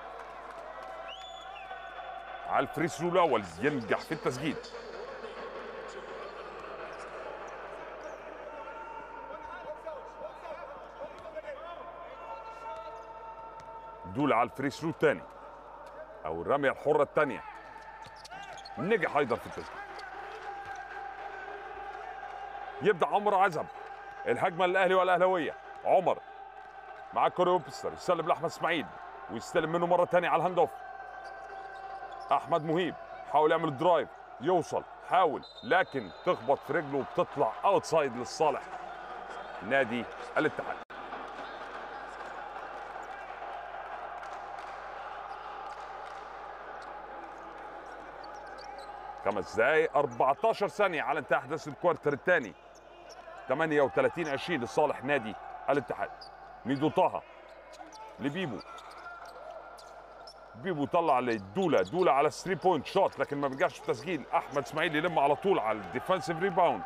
على الفري ثرو الاول ينجح في التسجيل دولا على الفري ثرو الثاني او الرميه الحره الثانيه نجح ايضا في التسجيل يبدا عمر عزب الهجمه للاهلي والاهلاويه عمر مع كوري اوبستر يسلم لاحمد اسماعيل ويستلم منه مره ثانيه على الهاند اوف احمد مهيب حاول يعمل درايف يوصل حاول لكن تخبط في رجله وبتطلع اوتسايد للصالح نادي الاتحاد خمس دقايق 14 ثانية على انتهاء أحداث الكوارتر الثاني 38 20 لصالح نادي الاتحاد ميدو طه لبيبو بيبو طلع لدولا دولا على 3 بوينت شوت لكن ما بيرجعش في تسجيل احمد اسماعيل يلم على طول على الديفensive ريباوند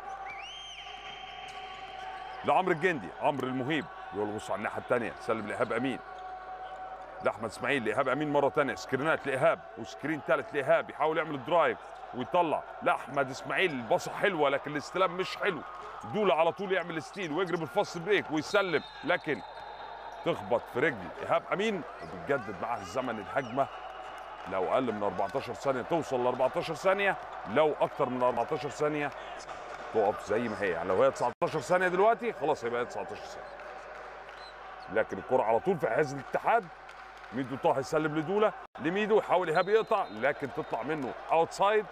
لعمرو الجندي عمرو المهيب يرقص على الناحيه الثانيه سلم لايهاب امين لاحمد اسماعيل لايهاب امين مره ثانيه سكرينات لايهاب وسكرين ثالث لايهاب يحاول يعمل درايف ويطلع لاحمد اسماعيل الباصه حلوه لكن الاستلام مش حلو دولا على طول يعمل ستيل ويجري بالفاست بريك ويسلم لكن تخبط في رجل ايهاب امين وبتجدد معاه الزمن الهجمه لو اقل من 14 ثانيه توصل ل 14 ثانيه لو اكتر من 14 ثانيه تقف زي ما هي يعني لو هي 19 ثانيه دلوقتي خلاص يبقى هي 19 ثانيه لكن الكره على طول في حيز الاتحاد ميدو طه يسلم لدولا لميدو يحاول ايهاب يقطع لكن تطلع منه اوتسايد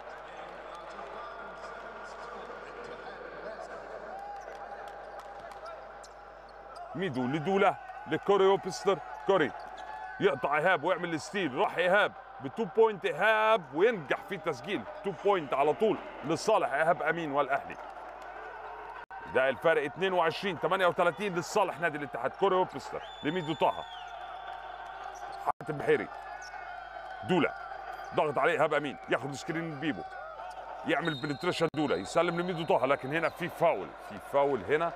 ميدو لدولا لكوري اوبستر كوري يقطع ايهاب ويعمل الستيل راح ايهاب بتو بوينت ايهاب وينجح في تسجيل تو بوينت على طول لصالح ايهاب امين والاهلي ده الفرق 22 38 لصالح نادي الاتحاد كوري اوبستر لميدو طه حاتم بحيري دولا ضغط عليه ايهاب امين ياخد سكرين من بيبو يعمل بنتريشن دولا يسلم لميدو طه لكن هنا في فاول في فاول هنا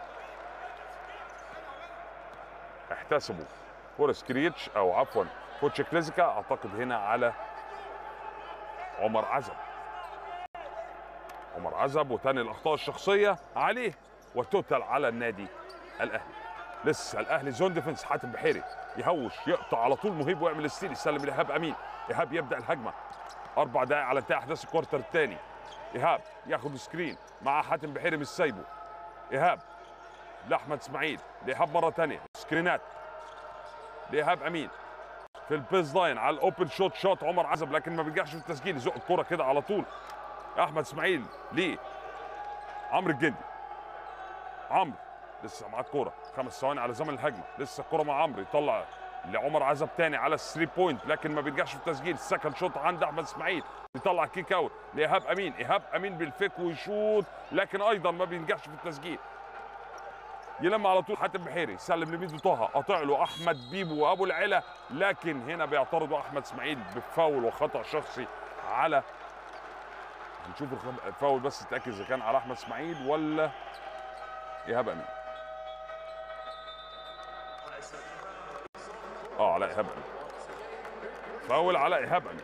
احتسبوا بوريس كريتش او عفوا كوتش كلاسيكا اعتقد هنا على عمر عزب عمر عزب وتاني الاخطاء الشخصيه عليه وتوتال على النادي الاهلي لسه الاهلي زون ديفنس حاتم بحيري يهوش يقطع على طول مهيب ويعمل ستيل يسلم لايهاب امين ايهاب يبدا الهجمه اربع دقائق على انتهاء احداث الكوارتر الثاني ايهاب ياخد سكرين مع حاتم بحيري مش سايبه ايهاب لاحمد اسماعيل لايهاب مره ثانيه سكرينات لايهاب امين في البيز لاين على الاوبن شوت شوت عمر عزب لكن ما بينجحش في التسجيل يزق الكره كده على طول احمد اسماعيل ليه عمرو الجندي عمرو لسه معاه الكوره خمس ثواني على زمن الهجمه لسه الكوره مع عمرو يطلع لعمر عزب تاني على الثري بوينت لكن ما بينجحش في التسجيل السكند شوت عند احمد اسماعيل يطلع كيك اوت لايهاب امين ايهاب امين بالفيك ويشوط لكن ايضا ما بينجحش في التسجيل يلم على طول حاتم بحيري سلم لميدو طه قاطع له احمد بيبو وابو العلا لكن هنا بيعترضوا احمد اسماعيل بفاول وخطا شخصي على هنشوف الخ- الفاول بس نتاكد اذا كان على احمد اسماعيل ولا ايهاب امين اه على ايهاب امين فاول على ايهاب امين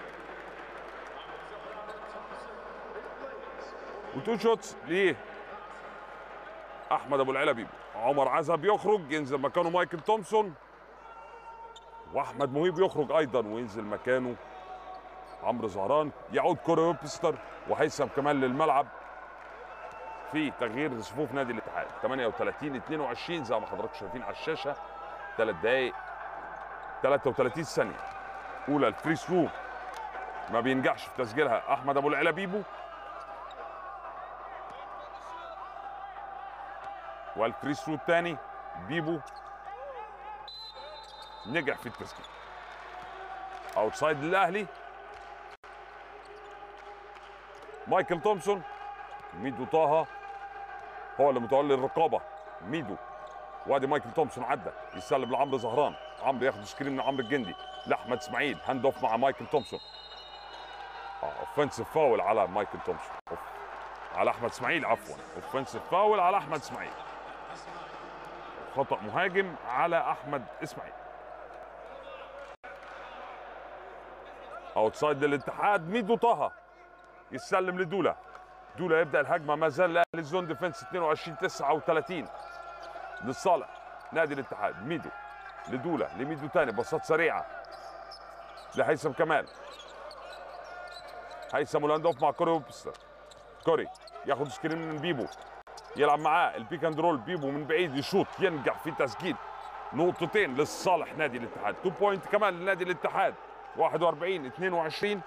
وتو شوتس ليه احمد ابو العلا بيبو عمر عزب يخرج ينزل مكانه مايكل تومسون واحمد مهيب يخرج ايضا وينزل مكانه عمرو زهران يعود كوري ويبستر وهيثم كمال للملعب في تغيير صفوف نادي الاتحاد 38 22 زي ما حضراتكم شايفين على الشاشه ثلاث دقائق 33 ثانيه اولى الفري ثرو ما بينجحش في تسجيلها احمد ابو العلا بيبو والفري ثرو الثاني بيبو نجح في التسجيل اوتسايد للاهلي مايكل تومسون ميدو طه هو اللي متولي الرقابه ميدو وادي مايكل تومسون عدى يسلم لعمرو زهران عمرو ياخد سكرين من عمرو الجندي لاحمد اسماعيل هاند اوف مع مايكل تومسون اوفنسيف فاول على مايكل تومسون أوف. على احمد اسماعيل عفوا اوفنسيف فاول على احمد اسماعيل خطا مهاجم على احمد اسماعيل اوتسايد للاتحاد ميدو طه يسلم لدولا دولا يبدا الهجمه ما زال الاهلي الزون ديفنس 22 39 لصالح نادي الاتحاد ميدو لدولا لميدو تاني بساط سريعه لهيثم كمال هيثم ولاند اوف مع كوري وبستر كوري ياخد سكرين من بيبو يلعب معاه البيك اند رول بيبو من بعيد يشوط ينجح في تسجيل نقطتين لصالح نادي الاتحاد 2 بوينت كمان لنادي الاتحاد 41 22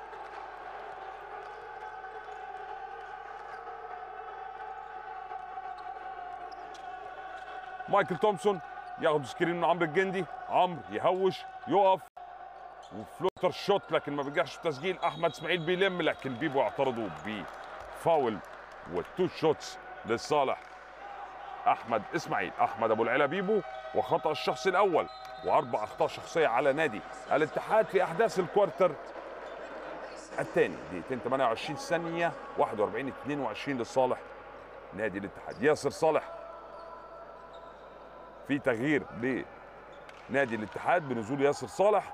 مايكل تومسون ياخد سكرين من عمرو الجندي عمرو يهوش يقف وفلوتر شوت لكن ما بينجحش في التسجيل احمد اسماعيل بيلم لكن بيبو اعترضوا بفاول والتو شوتس لصالح احمد اسماعيل احمد ابو العلا بيبو وخطا الشخص الاول واربع اخطاء شخصيه على نادي الاتحاد في احداث الكوارتر الثاني دقيقتين 28 ثانيه 41 22 لصالح نادي الاتحاد ياسر صالح في تغيير لنادي الاتحاد بنزول ياسر صالح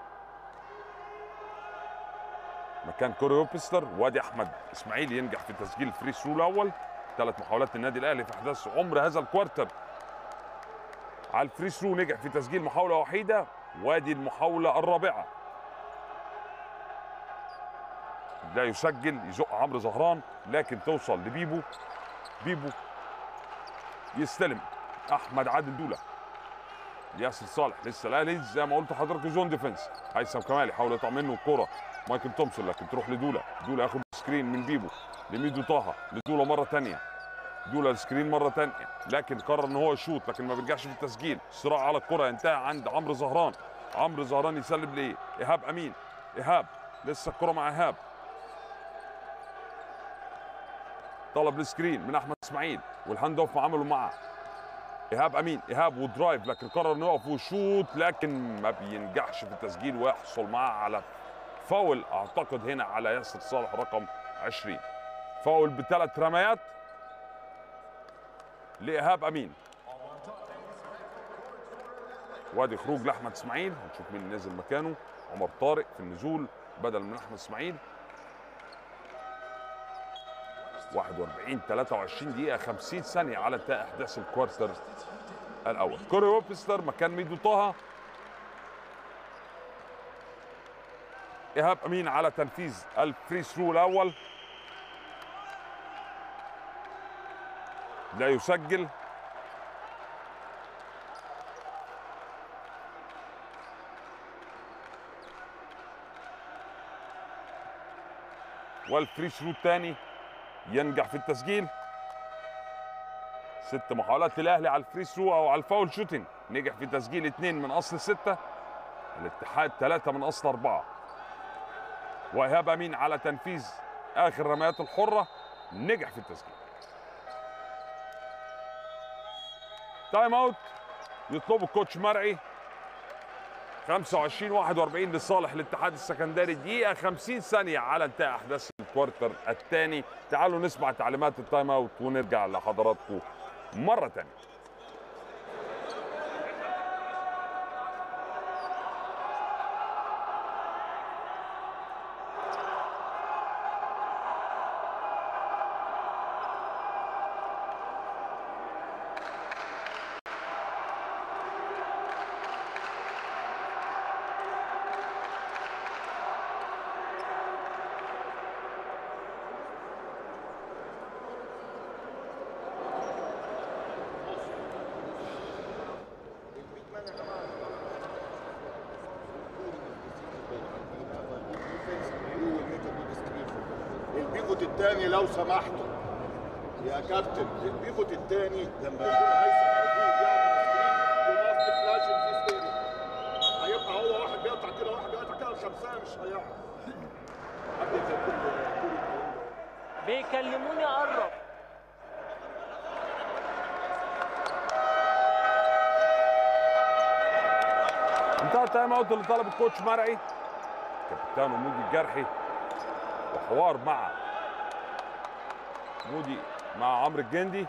مكان كوري ويبستر وادي احمد اسماعيل ينجح في تسجيل الفري ثرو الاول ثلاث محاولات النادي الاهلي في احداث عمر هذا الكوارتر على الفري ثرو نجح في تسجيل محاوله وحيده وادي المحاوله الرابعه لا يسجل يزق عمرو زهران لكن توصل لبيبو بيبو يستلم احمد عادل دوله ياسر صالح لسه الاهلي زي ما قلت لحضرتك زون ديفنس هيثم كمال يحاول يقطع منه الكره مايكل تومسون لكن تروح لدولا دولا ياخد سكرين من بيبو لميدو طه لدولا مره ثانيه دولا السكرين مره ثانيه لكن قرر ان هو يشوط لكن ما بيرجعش في التسجيل صراع على الكره ينتهي عند عمرو زهران عمرو زهران يسلم لايه ايهاب امين ايهاب لسه الكره مع ايهاب طلب السكرين من احمد اسماعيل والهاند اوف عمله معه ايهاب امين ايهاب ودرايف لكن قرر انه يقف ويشوط لكن ما بينجحش في التسجيل ويحصل معاه على فاول اعتقد هنا على ياسر صالح رقم 20 فاول بثلاث رميات لايهاب امين وادي خروج لاحمد اسماعيل هنشوف مين اللي نزل مكانه عمر طارق في النزول بدل من احمد اسماعيل 41 23 دقيقة 50 ثانية على انتهاء احداث الكوارتر الاول كوري ويبستر مكان ميدو طه ايهاب امين على تنفيذ الفري ثرو الاول لا يسجل والفري ثرو الثاني ينجح في التسجيل ست محاولات للاهلي على الفري ثرو او على الفاول شوتنج نجح في تسجيل اثنين من اصل سته الاتحاد ثلاثه من اصل اربعه وايهاب امين على تنفيذ اخر رميات الحره نجح في التسجيل تايم اوت يطلبه الكوتش مرعي 25 41 لصالح الاتحاد السكندري دقيقة 50 ثانية على انتهاء أحداث الكوارتر الثاني تعالوا نسمع تعليمات التايم اوت ونرجع لحضراتكم مرة ثانية البيفوت الثاني لو سمحتوا يا كابتن البيفوت الثاني لما يكون هيثم موجود يعمل سكرين وماست فلاش في ستيري هيبقى هو واحد بيقطع كده واحد بيقطع كده الخمسيه مش هيعرف قبل ما يكون كل الكلام ده بيكلموني قرب انتهى التايم اوت اللي طلب الكوتش مرعي كابتن مودي الجرحي وحوار مع مودي مع عمرو الجندي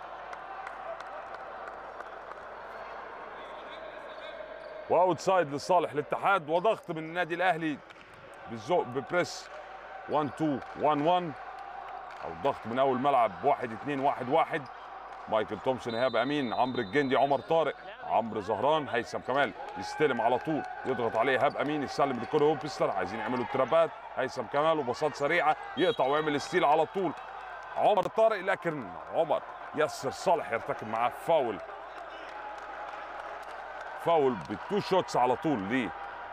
واوت سايد لصالح الاتحاد وضغط من النادي الاهلي بالذوق ببريس 1 2 1 1 او ضغط من اول ملعب 1 2 1 1 مايكل تومسون ايهاب امين عمرو الجندي عمر طارق عمرو زهران هيثم كمال يستلم على طول يضغط عليه ايهاب امين يسلم لكوري هوبستر عايزين يعملوا ترابات هيثم كمال وبساط سريعه يقطع ويعمل ستيل على طول عمر طارق لكن عمر يسر صالح يرتكب معاه فاول فاول بالتو شوتس على طول ليه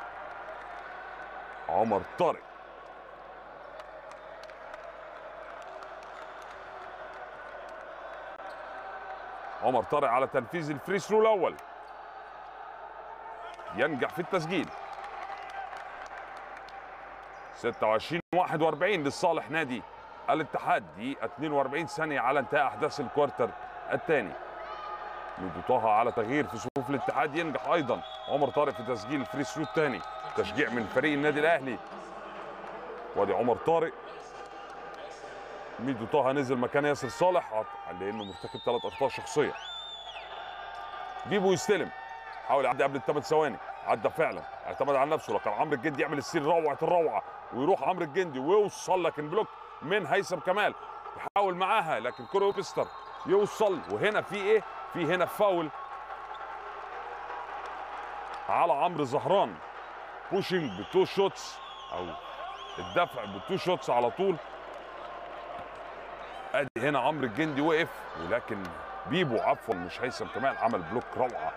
عمر طارق عمر طارق على تنفيذ الفري ثرو الاول ينجح في التسجيل 26 41 لصالح نادي الاتحاد دقيقة 42 ثانية على انتهاء أحداث الكوارتر الثاني ميدو طه على تغيير في صفوف الاتحاد ينجح أيضا عمر طارق في تسجيل الفري ثرو الثاني تشجيع من فريق النادي الأهلي وادي عمر طارق ميدو طه نزل مكان ياسر صالح عط- لأنه مرتكب ثلاث أخطاء شخصية بيبو يستلم حاول يعدي قبل الثمان ثواني عدى فعلا اعتمد على نفسه لكن عمرو الجندي يعمل السير روعه الروعه ويروح عمرو الجندي ويوصل لكن بلوك من هيثم كمال يحاول معاها لكن كوري ويبستر يوصل وهنا في ايه؟ في هنا فاول على عمرو زهران بوشنج بتو شوتس او الدفع بتو شوتس على طول ادي هنا عمرو الجندي وقف ولكن بيبو عفوا مش هيثم كمال عمل بلوك روعه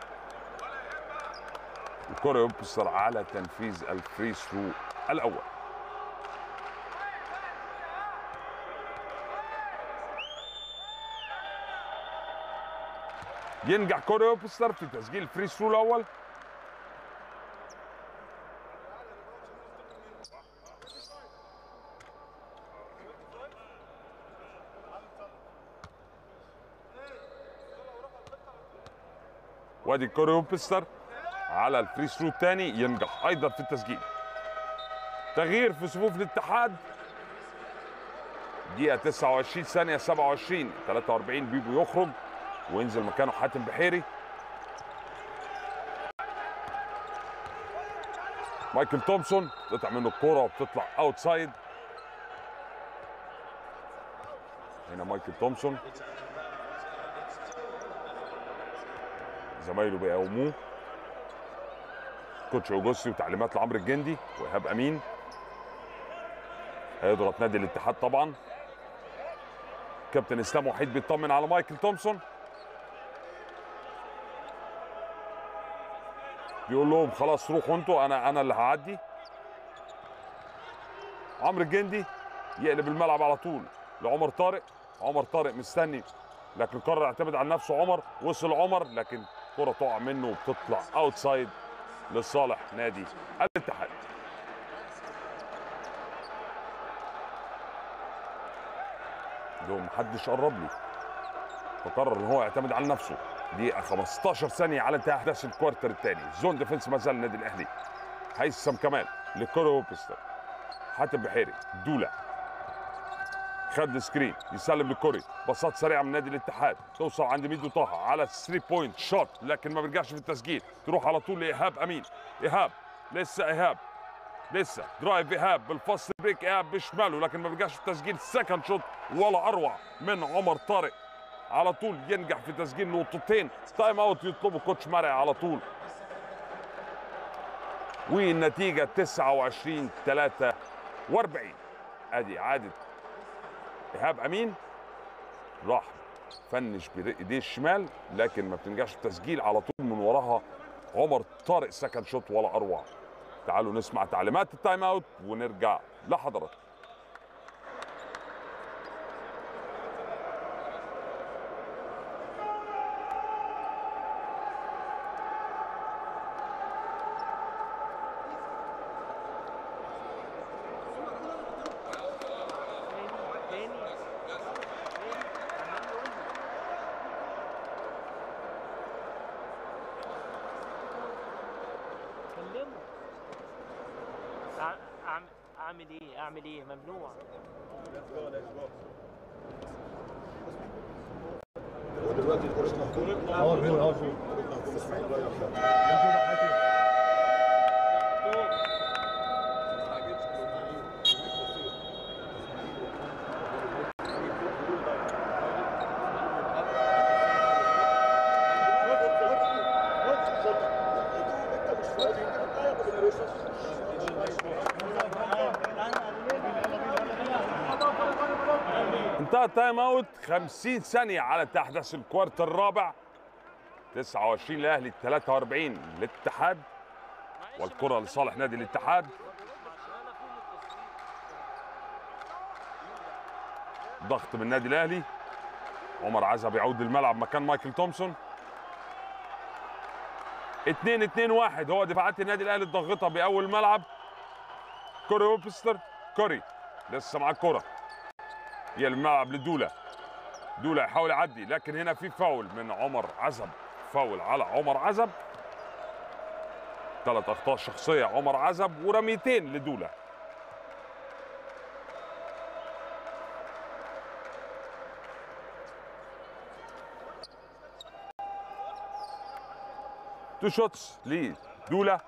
الكرة يبصر على تنفيذ الفري ثرو الأول ينجح كوري يوبستر في تسجيل الفري ثرو الأول وادي كوري يوبستر على الفري ثرو الثاني ينجح ايضا في التسجيل تغيير في صفوف الاتحاد دقيقة 29 ثانية 27 43 بيبو يخرج وينزل مكانه حاتم بحيري مايكل تومسون تقطع منه الكرة وبتطلع اوتسايد هنا مايكل تومسون زمايله بيقوموه كوتش اوجوستي وتعليمات لعمرو الجندي وايهاب امين هيضغط نادي الاتحاد طبعا كابتن اسلام وحيد بيطمن على مايكل تومسون بيقول لهم خلاص روحوا انتوا انا انا اللي هعدي عمرو الجندي يقلب الملعب على طول لعمر طارق عمر طارق مستني لكن قرر يعتمد على نفسه عمر وصل عمر لكن كرة تقع منه وبتطلع اوتسايد لصالح نادي الاتحاد ده محدش قرب لي فقرر ان هو يعتمد على نفسه دقيقة 15 ثانية على انتهاء احداث الكوارتر الثاني زون ديفنس ما زال النادي الاهلي هيثم كمال لكوري وبستر حاتم بحيري دولا خد سكرين يسلم لكوري باصات سريعه من نادي الاتحاد توصل عند ميدو طه على 3 بوينت شوت لكن ما بيرجعش في التسجيل تروح على طول لايهاب امين ايهاب لسه ايهاب لسه درايف ايهاب بالفصل بريك ايهاب بشماله لكن ما بيرجعش في التسجيل سكند شوت ولا اروع من عمر طارق على طول ينجح في تسجيل نقطتين تايم اوت يطلبه كوتش مرعي على طول والنتيجه 29 43 ادي اعاده ايهاب امين راح فنش بايديه الشمال لكن ما بتنجحش التسجيل على طول من وراها عمر طارق سكند شوت ولا اروع تعالوا نسمع تعليمات التايم اوت ونرجع لحضراتكم تاني تاني تاني عمال يقول لي. كلمه أع- أعمل اعمل ايه اعمل ايه ممنوع ودلوقتي الكرة مفتوحة اه فين اه فين اسماعيل بقى انتهى التايم اوت 50 ثانية على احداث الكوارتر الرابع 29 الاهلي 43 للاتحاد معلش والكرة ما لصالح نادي الاتحاد عشان انا فين التصوير ضغط من النادي الاهلي عمر عزب يعود للملعب مكان مايكل تومسون 2 2 1 هو دفاعات النادي الاهلي الضاغطه باول الملعب كوري ويبستر كوري لسه معاه الكرة هي الملعب لدولا دولا يحاول يعدي لكن هنا في فاول من عمر عزب فاول على عمر عزب ثلاث اخطاء شخصيه عمر عزب ورميتين لدولا تو شوتس لدولا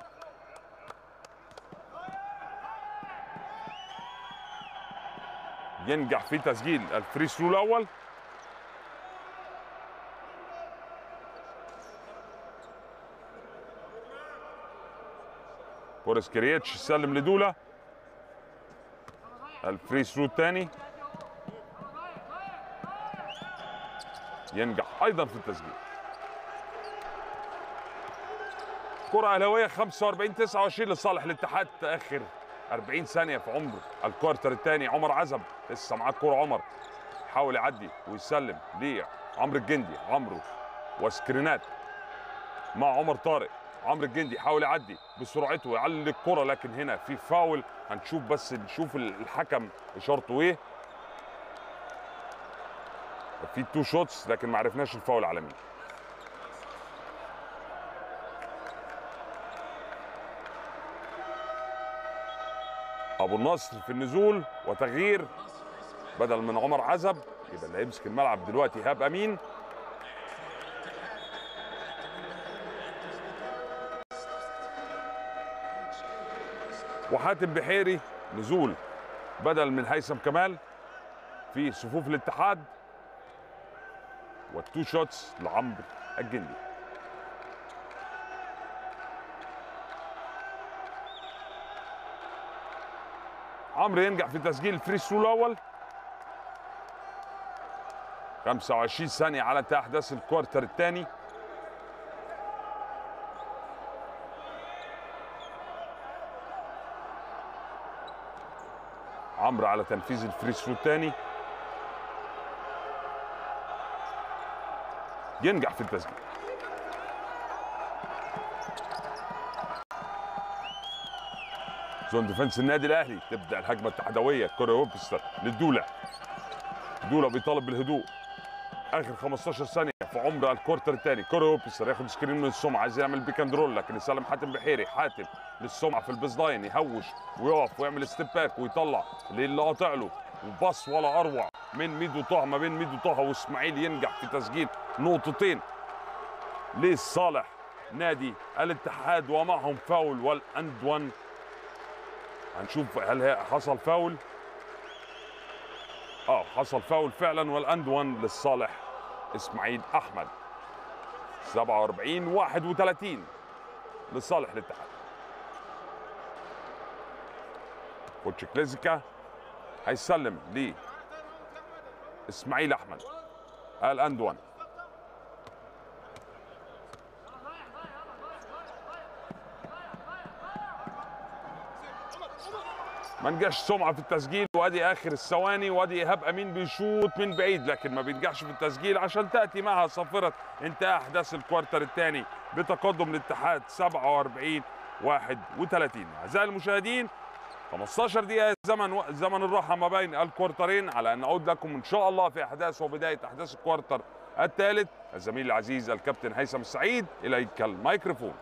ينجح في تسجيل الفري ثرو الاول بوريس كريتش سلم لدولا الفري ثرو الثاني ينجح ايضا في التسجيل كرة أهلاوية 45 29 لصالح الاتحاد تأخر 40 ثانية في عمر الكوارتر الثاني عمر عزب لسه معاه الكرة عمر يحاول يعدي ويسلم لعمرو الجندي عمرو وسكرينات مع عمر طارق عمرو الجندي يحاول يعدي بسرعته ويعلي الكرة لكن هنا في فاول هنشوف بس نشوف الحكم اشارته ايه في تو شوتس لكن ما عرفناش الفاول على مين ابو النصر في النزول وتغيير بدل من عمر عزب يبقى اللي هيمسك الملعب دلوقتي ايهاب امين وحاتم بحيري نزول بدل من هيثم كمال في صفوف الاتحاد والتو شوتس لعمرو الجندي عمرو ينجح في تسجيل الفري ثرو الاول 25 ثانية على انتهاء احداث الكوارتر الثاني عمرو على تنفيذ الفري ثرو الثاني ينجح في التسجيل زون ديفنس النادي الاهلي تبدا الهجمه التحدويه كوري ويبستر للدوله دوله بيطالب بالهدوء اخر 15 ثانيه في عمر الكورتر الثاني كوري ويبستر ياخد سكرين من السمعه عايز يعمل بيك اند رول لكن يسلم حاتم بحيري حاتم للسمعه في البيز لاين يهوش ويقف ويعمل ستيب باك ويطلع للي قاطع له وباص ولا اروع من ميدو طه ما بين ميدو طه واسماعيل ينجح في تسجيل نقطتين لصالح نادي الاتحاد ومعهم فاول والاند 1 هنشوف هل هي- حصل فاول اه حصل فاول فعلا والاند 1 للصالح اسماعيل احمد 47 31 لصالح الاتحاد كوتش كليزيكا هيسلم ل اسماعيل احمد الاند 1 ما نجحش سمعه في التسجيل وادي اخر الثواني وادي ايهاب امين بيشوط من بعيد لكن ما بينجحش في التسجيل عشان تاتي معها صافره انتهاء احداث الكوارتر الثاني بتقدم الاتحاد 47 31 اعزائي المشاهدين 15 دقيقة زمن و... زمن الراحة ما بين الكوارترين على أن نعود لكم إن شاء الله في أحداث وبداية أحداث الكوارتر الثالث الزميل العزيز الكابتن هيثم السعيد إليك الميكروفون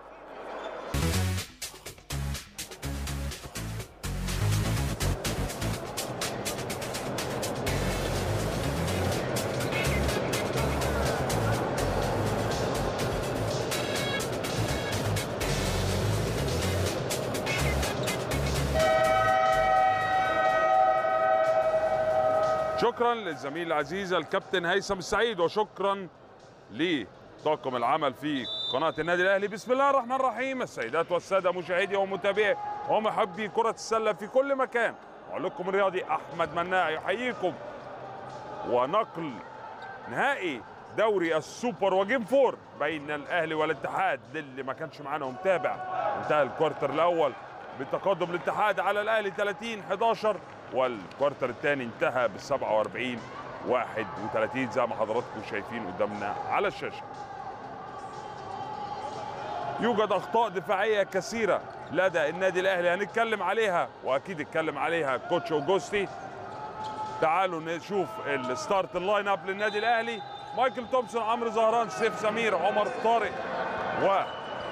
شكرا للزميل العزيز الكابتن هيثم السعيد وشكرا لطاقم العمل في قناة النادي الأهلي بسم الله الرحمن الرحيم السيدات والسادة مشاهدي ومتابعي ومحبي كرة السلة في كل مكان معلقكم الرياضي أحمد مناع يحييكم ونقل نهائي دوري السوبر وجيم فور بين الأهلي والاتحاد للي ما كانش معانا ومتابع انتهى الكوارتر الأول بتقدم الاتحاد على الأهلي 30 11 والكوارتر الثاني انتهى بال 47 31 زي ما حضراتكم شايفين قدامنا على الشاشه. يوجد اخطاء دفاعيه كثيره لدى النادي الاهلي هنتكلم عليها واكيد اتكلم عليها كوتش اوجوستي. تعالوا نشوف الستارت اللاين اب للنادي الاهلي مايكل تومسون عمرو زهران سيف سمير عمر طارق و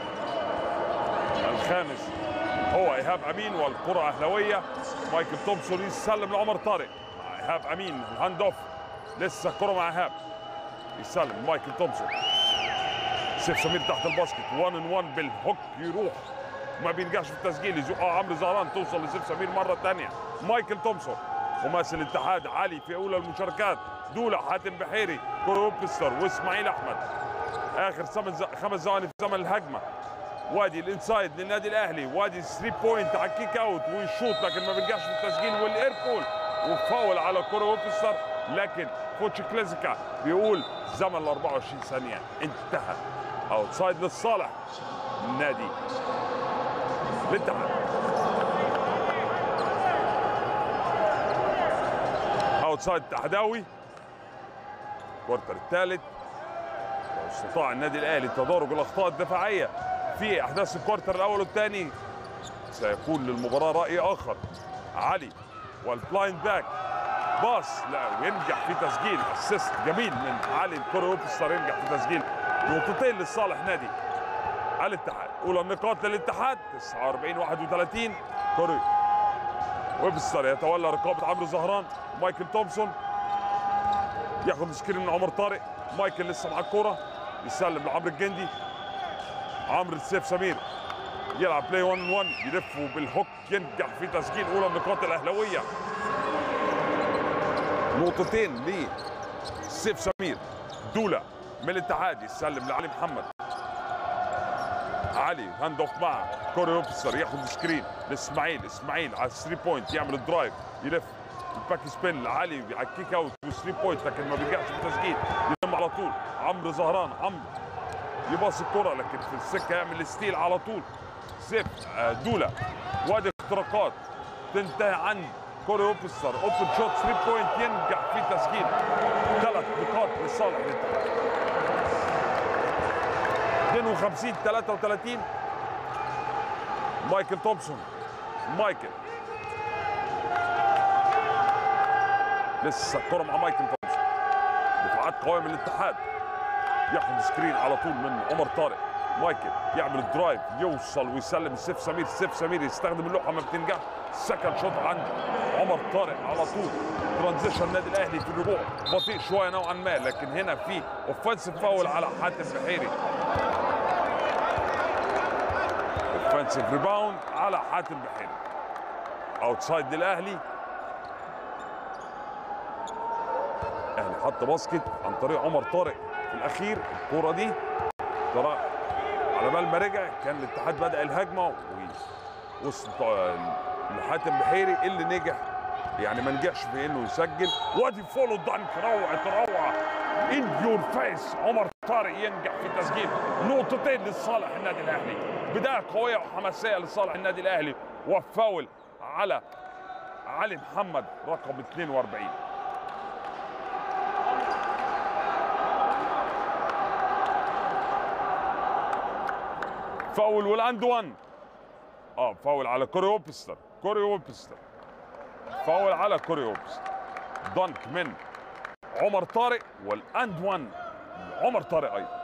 الخامس هو ايهاب امين والكره اهلاويه مايكل تومسون يسلم لعمر طارق مع ايهاب امين الهاند اوف لسه الكره مع ايهاب يسلم مايكل تومسون سيف سمير تحت الباسكت 1 ان 1 بالهوك يروح ما بينجحش في التسجيل يزقها عمرو زهران توصل لسيف سمير مره ثانيه مايكل تومسون خماسي الاتحاد علي في اولى المشاركات دوله حاتم بحيري كوروبستر واسماعيل احمد اخر خمس ثواني في زمن الهجمه وادي الانسايد للنادي الاهلي وادي 3 بوينت على الكيك اوت ويشوط لكن ما بينجحش في التسجيل والاير بول وفاول على كوري ويبستر لكن كوتش كلاسيكا بيقول زمن ال 24 ثانيه انتهى اوتسايد للصالح النادي الاتحاد اوتسايد تحداوي الكوارتر الثالث لو استطاع النادي الاهلي تدارج الاخطاء الدفاعيه في احداث الكوارتر الاول والثاني سيكون للمباراه راي اخر علي والبلايند باك باص لا وينجح في تسجيل اسيست جميل من علي الكوري ويبستر ينجح في تسجيل نقطتين لصالح نادي الاتحاد اولى النقاط للاتحاد 49 31 كوري ويبستر يتولى رقابه عمرو زهران مايكل تومسون ياخد سكرين من عمر طارق مايكل لسه مع الكوره يسلم لعمرو الجندي عمرو السيف سمير يلعب بلاي 1 1 يلفه بالهوك ينجح في تسجيل اولى النقاط الاهلاويه نقطتين لسيف سمير دولا من الاتحاد يسلم لعلي محمد علي هاند اوف مع كوري اوبستر ياخد سكرين لاسماعيل اسماعيل على 3 بوينت يعمل الدرايف يلف الباك سبين لعلي على الكيك اوت و3 بوينت لكن ما بينجحش في التسجيل يلم على طول عمرو زهران عمرو يباص الكرة لكن في السكة يعمل ستيل على طول سيف دولا وادي اختراقات تنتهي عند كوري اوبستر اوبن شوت 3 بوينت ينجح في تسجيل ثلاث نقاط لصالح الاتحاد 52 33 مايكل تومسون مايكل لسه الكرة مع مايكل تومسون دفاعات قوية من الاتحاد ياخد سكرين على طول من عمر طارق مايكل يعمل الدرايف يوصل ويسلم سيف سمير سيف سمير يستخدم اللوحه ما بتنجح سكند شوت عند عمر طارق على طول ترانزيشن النادي الاهلي في الرجوع بطيء شويه نوعا ما لكن هنا في اوفنسيف فاول على حاتم بحيري اوفنسيف ريباوند على حاتم بحيري اوتسايد للاهلي الاهلي حط باسكت عن طريق عمر طارق في الاخير الكوره دي ترى على بال ما رجع كان الاتحاد بدا الهجمه ووصل لحاتم بحيري اللي نجح يعني ما نجحش في انه يسجل وادي فولو دانك روعه روعه ان يور فيس عمر طارق ينجح في تسجيل نقطتين لصالح النادي الاهلي بدايه قويه وحماسيه لصالح النادي الاهلي وفاول على علي محمد رقم 42 فاول والاند وان اه فاول على كوري اوبستر كوري اوبستر فاول على كوري اوبستر دانك من عمر طارق والاند وان عمر طارق ايضا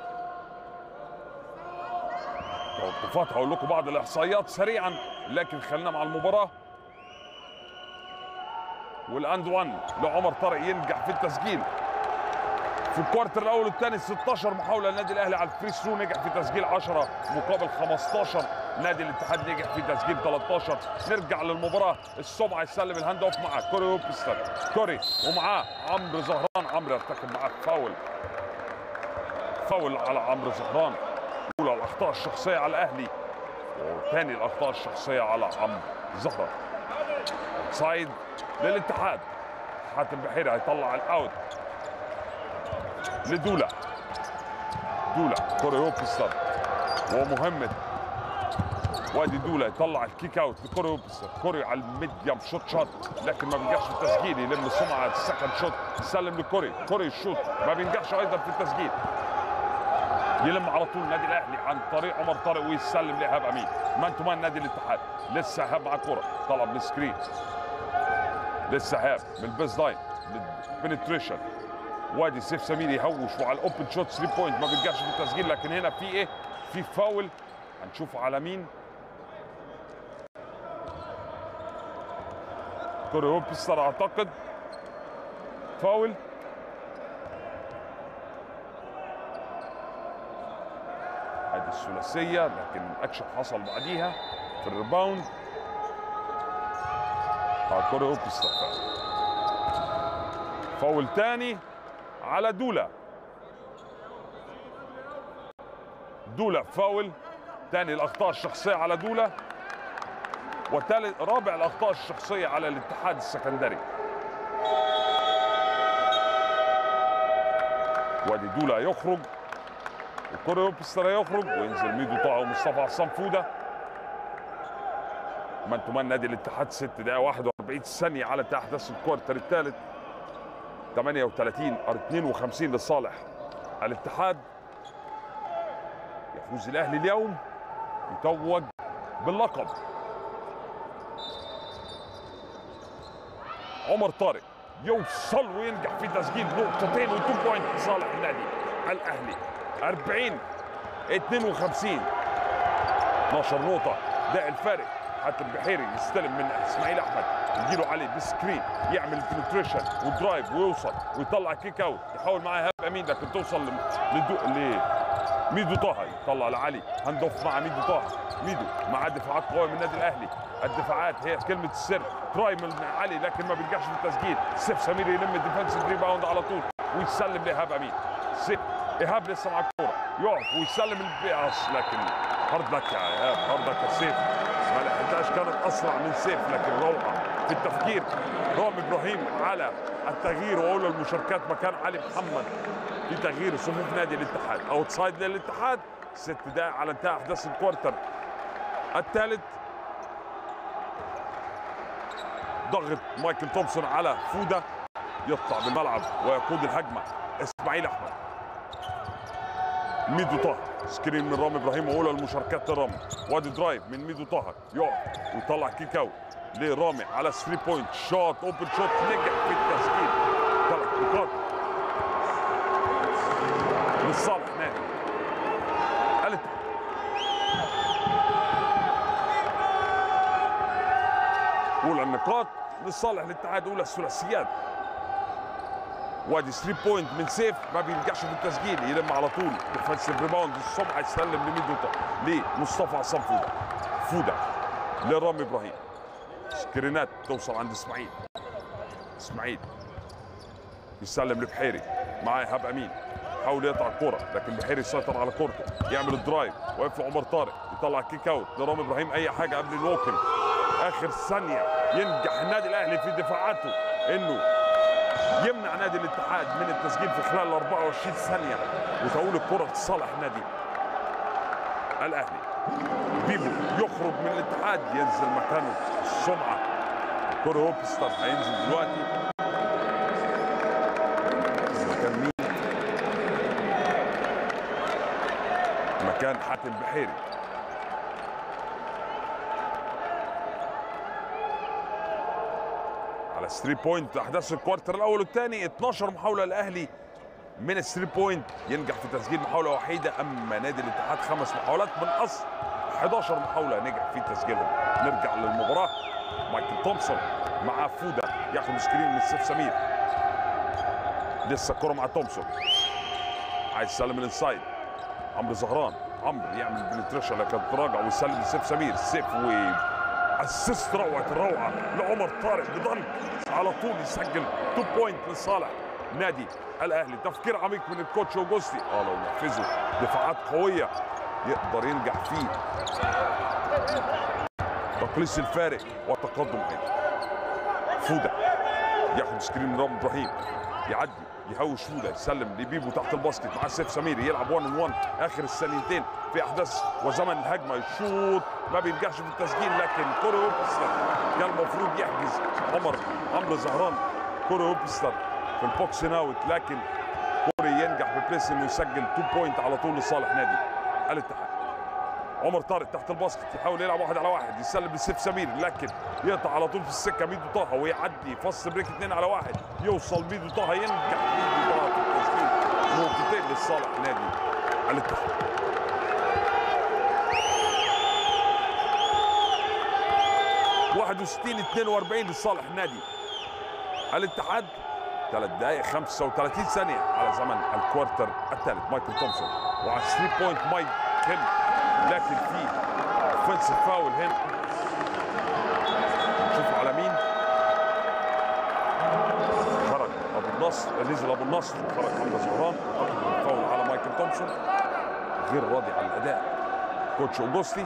توقفات هقول لكم بعض الاحصائيات سريعا لكن خلينا مع المباراه والاند وان لعمر طارق ينجح في التسجيل في الكوارتر الاول والثاني 16 محاوله للنادي الاهلي على الفري ثرو نجح في تسجيل 10 مقابل 15 نادي الاتحاد نجح في تسجيل 13 نرجع للمباراه السمعه يسلم الهاند اوف مع كوري اوبستر كوري ومعاه عمرو زهران عمرو يرتكب معاه فاول فاول على عمرو زهران اولى الاخطاء الشخصيه على الاهلي وثاني الاخطاء الشخصيه على عمرو زهران سايد للاتحاد حاتم بحيري هيطلع الاوت لدولا دولا كوري اوبستر ومهمة وادي دولا يطلع الكيك اوت لكوري اوبستر كوري على الميديم شوت شوت لكن ما بينجحش في التسجيل يلم سمعة السكند شوت يسلم لكوري كوري الشوت ما بينجحش ايضا في التسجيل يلم على طول النادي الاهلي عن طريق عمر طارق ويسلم لايهاب امين مان تو مان نادي الاتحاد لسه ايهاب مع الكوره طلب السكرين لسه ايهاب من البيز لاين بنتريشن وادي سيف سمير يهوش وعلى الاوبن شوت 3 بوينت ما بينجحش في التسجيل لكن هنا في ايه؟ في فاول هنشوفه على مين؟ كوري هوبستر اعتقد فاول ادي الثلاثيه لكن الاكشن حصل بعديها في الريباوند بتاع كوري هوبستر فاول فاول تاني على دولا دولا فاول تاني الاخطاء الشخصيه على دولا وثالث رابع الاخطاء الشخصيه على الاتحاد السكندري وادي دولا يخرج وكوري اوبستر يخرج وينزل ميدو طه ومصطفى عصام فوده مان تو مان نادي الاتحاد 6 دقائق 41 ثانيه على احداث الكوارتر الثالث 38 52 لصالح الاتحاد يفوز الاهلي اليوم يتوج باللقب عمر طارق يوصل وينجح في تسجيل نقطتين وتو بوينت لصالح النادي الاهلي 40 52 12 نقطه ده الفارق حتى البحيري يستلم من اسماعيل احمد يجيله علي بسكرين يعمل بنتريشن ودرايف ويوصل ويطلع كيك اوت يحاول معاه ايهاب امين لكن توصل لدو... لميدو طه يطلع لعلي هاند اوف مع ميدو طه ميدو مع دفاعات قويه من النادي الاهلي الدفاعات هي كلمه السر تراي من علي لكن ما بينجحش في التسجيل سيف سمير يلم الديفنسيف ريباوند على طول ويسلم لايهاب امين سيف ايهاب لسه مع الكوره يقف ويسلم البياس لكن هارد لك يا ايهاب هارد لك يا سيف ما لحقتهاش كانت اسرع من سيف لكن روعه في التفكير رامي ابراهيم على التغيير واولى المشاركات مكان علي محمد في تغيير صفوف نادي الاتحاد اوت سايد للاتحاد ست دقائق على انتهاء احداث الكوارتر الثالث ضغط مايكل تومسون على فوده يطلع بالملعب ويقود الهجمه اسماعيل احمد ميدو طه سكرين من رامي ابراهيم واولى المشاركات لرامي وادي درايف من ميدو طه يقف ويطلع كيك اوت لرامي على 3 بوينت شوت اوبن شوت نجح في التسجيل ثلاث نقاط لصالح نادي قالت اولى النقاط لصالح الاتحاد اولى الثلاثيات وادي 3 بوينت من سيف ما بيرجعش في التسجيل يلم على طول ديفensive ريباوند الصبح يسلم لميدو لمصطفى عصام فوده فوده لرامي ابراهيم سكرينات توصل عند اسماعيل اسماعيل يسلم لبحيري مع ايهاب امين حاول يقطع الكرة لكن بحيري يسيطر على كورته يعمل الدرايف واقف له عمر طارق يطلع كيك اوت لرامي ابراهيم اي حاجه قبل الوكل اخر ثانيه ينجح النادي الاهلي في دفاعاته انه يمنع نادي الاتحاد من التسجيل في خلال 24 ثانيه وتقول الكره لصالح نادي الاهلي بيبو يخرج من الاتحاد ينزل مكانه السمعه كوري هوبستر هينزل دلوقتي مكان مين؟ مكان حاتم بحيري على 3 بوينت احداث الكوارتر الاول والثاني 12 محاوله الاهلي من ال 3 بوينت ينجح في تسجيل محاوله وحيده اما نادي الاتحاد خمس محاولات من اصل 11 محاوله نجح في تسجيلهم نرجع للمباراه مايكل تومسون مع فوده ياخد سكرين من سيف سمير لسه الكره مع تومسون عايز يسلم الانسايد عمرو زهران عمرو يعمل بنتريشن لكن تراجع ويسلم لسيف سمير سيف و اسيست روعه الروعه لعمر طارق بضنك على طول يسجل 2 بوينت لصالح نادي الاهلي تفكير عميق من الكوتش اوجوستي اه لو نفذوا دفاعات قويه يقدر ينجح فيه تقليص الفارق والتقدم ايضا فوده ياخد سكرين من رامي ابراهيم يعدي يهوش فوده يسلم لبيبو تحت الباسكت مع سيف سمير يلعب 1 ان 1 اخر الثانيتين في احداث وزمن الهجمه يشوط ما بينجحش في التسجيل لكن كوري هوبستر كان المفروض يحجز عمر عمرو زهران كوري هوبستر في البوكس اوت لكن كوري ينجح ببليس انه يسجل 2 بوينت على طول لصالح نادي الاتحاد عمر طارق تحت الباسكت يحاول يلعب واحد على واحد يسلم لسيف سمير لكن يقطع على طول في السكه ميدو طه ويعدي فص بريك اثنين على واحد يوصل ميدو طه ينجح ميدو طه في التسجيل نقطتين لصالح نادي الاتحاد واحد وستين اتنين واربعين لصالح نادي الاتحاد ثلاث دقائق 35 ثانية على زمن الكوارتر الثالث مايكل تومسون وعلى 3 بوينت مايكل لكن في اوفنسيف فاول هنا نشوف على مين خرج ابو النصر نزل ابو النصر خرج حمد زهران اعتقد فاول على مايكل تومسون غير راضي عن الاداء كوتش اوجوستي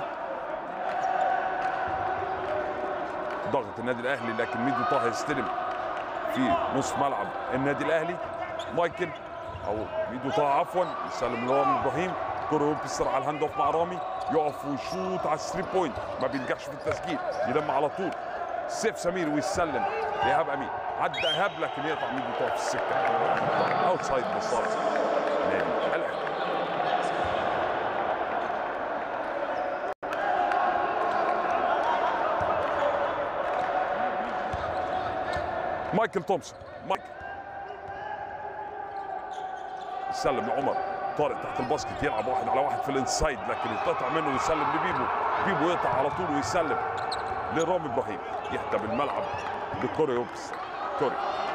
ضغط النادي الاهلي لكن ميدو طه يستلم في نص ملعب النادي الاهلي مايكل او ميدو طه عفوا يسلم لرامي ابراهيم كرة بيسر على الهاند اوف مع رامي يقف ويشوط على الثري بوينت ما بينجحش في التسجيل يلم على طول سيف سمير ويسلم لايهاب امين عدى ايهاب لكن يقطع ميدو طه في السكه اوتسايد لصالح نادي الاهلي مايكل تومسون مايكل يسلم لعمر طارق تحت الباسكت يلعب واحد على واحد في الانسايد لكن يتقطع منه ويسلم لبيبو بيبو يقطع على طول ويسلم لرامي ابراهيم يهدى بالملعب لكوري هوبس كوري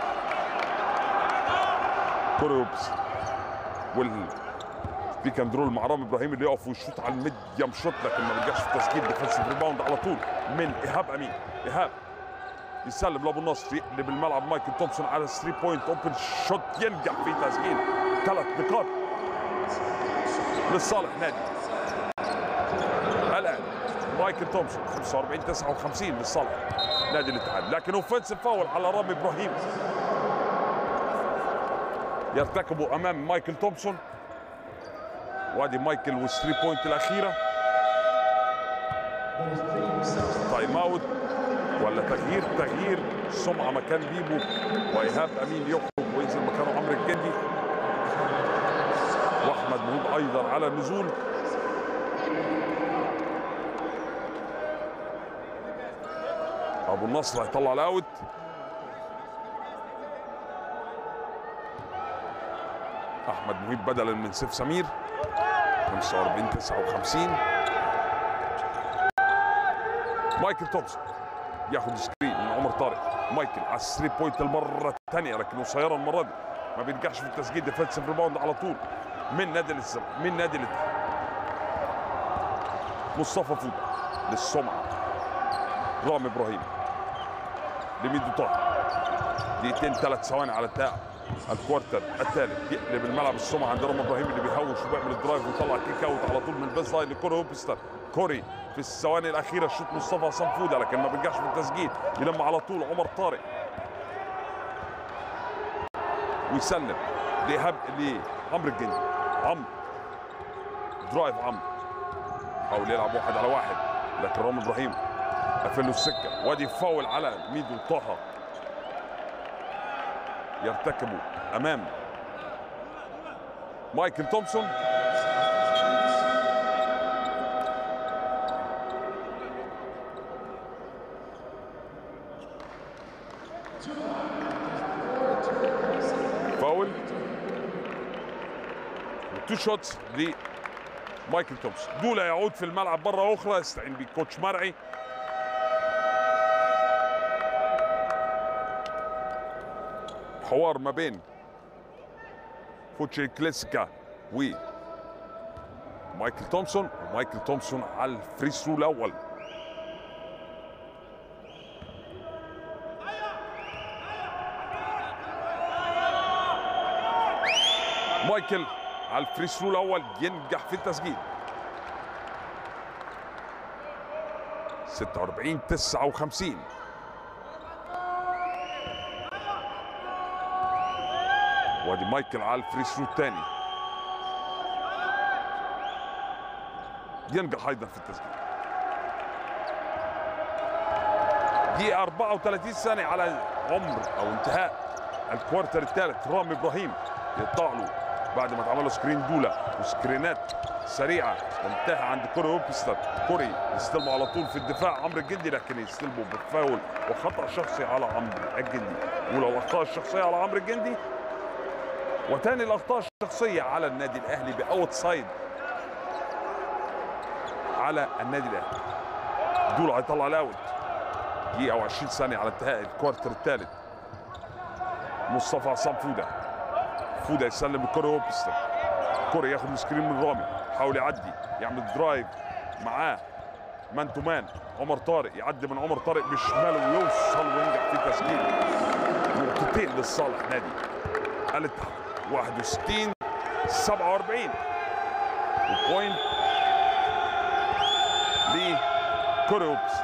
كوري هوبس وال بيك اند رول مع رامي ابراهيم اللي يقف ويشوط على الميديم شوت لكن ما بينجحش في التسجيل ديفنسيف ريباوند على طول من ايهاب امين ايهاب يسلم لابو النصر يقلب الملعب مايكل تومسون على 3 بوينت اوبن شوت ينجح في تسجيل ثلاث نقاط لصالح نادي الان مايكل تومسون 45 59 لصالح نادي الاتحاد لكن اوفنسيف فاول على رامي ابراهيم يرتكبه امام مايكل تومسون وادي مايكل والثري بوينت الاخيره تايم اوت ولا تغيير تغيير سمعه مكان بيبو وايهاب امين يخرج وينزل مكانه عمرو الجندي واحمد مهوب ايضا على النزول ابو النصر هيطلع الاوت احمد مهيب بدلا من سيف سمير 45 59 مايكل تومسون ياخد سكرين من عمر طارق مايكل على الثري بوينت المره الثانيه لكن قصيره المره دي ما بينجحش في التسجيل ديفensive ريباوند على طول من نادي الزم من نادي الاتحاد مصطفى فوده للسمعه رامي ابراهيم لميدو طه دقيقتين ثلاث ثواني على الدقيقه الكوارتر الثالث يقلب الملعب السمعه عند رامي ابراهيم اللي بيهوش وبيعمل الدرايف ويطلع كيك اوت على طول من البيس لاين لكوري هوبستر كوري في الثواني الاخيره شوط مصطفى حسام فوده لكن ما بينجحش في التسجيل يلم على طول عمر طارق ويسلم لهب لعمرو الجندي عمرو درايف عمرو حاول يلعب واحد على واحد لكن رامي ابراهيم قفل له السكه وادي فاول على ميدو طه يرتكبه امام مايكل تومسون فاول تو شوتس لمايكل تومسون دولا يعود في الملعب مره اخرى يستعين بيه كوتش مرعي حوار ما بين فوتشي كليسكا و مايكل تومسون ومايكل تومسون على الفري ثرو الاول مايكل على الفري ثرو الاول ينجح في التسجيل 46 59 وادي مايكل على الفري ثرو الثاني ينجح ايضا في التسجيل دقيقة 34 ثانية على عمر او انتهاء الكوارتر الثالث رامي ابراهيم يقطع له بعد ما اتعمل له سكرين دولا وسكرينات سريعة وانتهى عند كوري هوبستر كوري يستلمه على طول في الدفاع عمرو الجندي لكن يستلمه بفاول وخطأ شخصي على عمرو الجندي ولو الأخطاء الشخصية على عمرو الجندي وتاني الاخطاء الشخصيه على النادي الاهلي باوت سايد على النادي الاهلي دول هيطلع الاوت دقيقه و20 ثانيه على انتهاء الكوارتر الثالث مصطفى عصام فوده فوده يسلم الكره هوبستر كوري ياخد سكرين من رامي حاول يعدي يعمل درايف معاه مان تو مان عمر طارق يعدي من عمر طارق بشماله ويوصل وينجح في تسجيل نقطتين للصالح نادي الاتحاد 61 47 وبوينت لكوريوبس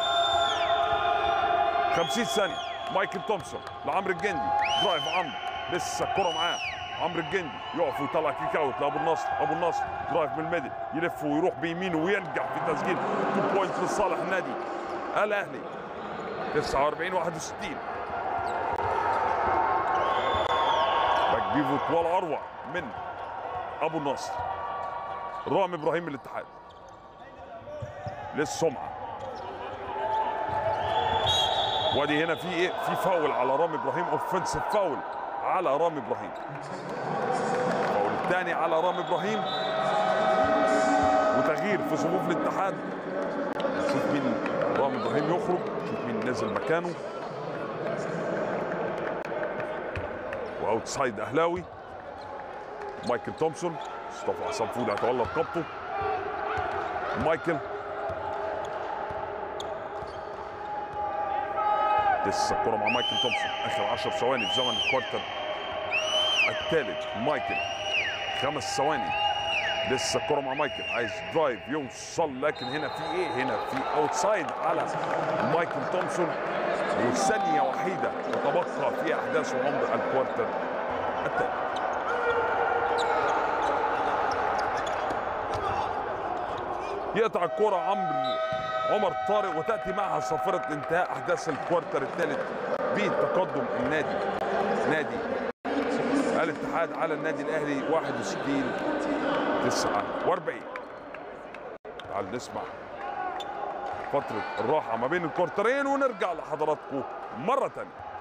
50 ثانية مايكل تومسون لعمرو الجندي درايف عمرو لسه الكرة معاه عمرو الجندي يقف ويطلع كيك اوت لابو النصر ابو النصر درايف من الميدل يلف ويروح بيمينه وينجح في تسجيل 2 بوينت لصالح النادي الاهلي 49 61 باك بيفوت ولا اروع من ابو النصر رامي ابراهيم من الاتحاد للسمعه وادي هنا في ايه في فاول على رامي ابراهيم اوفنسيف فاول على رامي ابراهيم الفاول الثاني على رامي ابراهيم وتغيير في صفوف الاتحاد نشوف مين رامي ابراهيم يخرج نشوف مين نازل مكانه واوتسايد اهلاوي مايكل تومسون مصطفى عصام فود هيتولى رقبته مايكل لسه الكرة مع مايكل تومسون اخر 10 ثواني في زمن الكوارتر الثالث مايكل خمس ثواني لسه الكرة مع مايكل عايز درايف يوصل لكن هنا في ايه؟ هنا في اوتسايد على مايكل تومسون وثانية وحيدة تتبقى في احداث عمر الكوارتر الثالث يقطع الكرة عمرو عمر طارق وتأتي معها صافرة انتهاء أحداث الكوارتر الثالث بتقدم النادي نادي الاتحاد على النادي الأهلي 61 49 تعال نسمع فترة الراحة ما بين الكورترين ونرجع لحضراتكم مرة تانية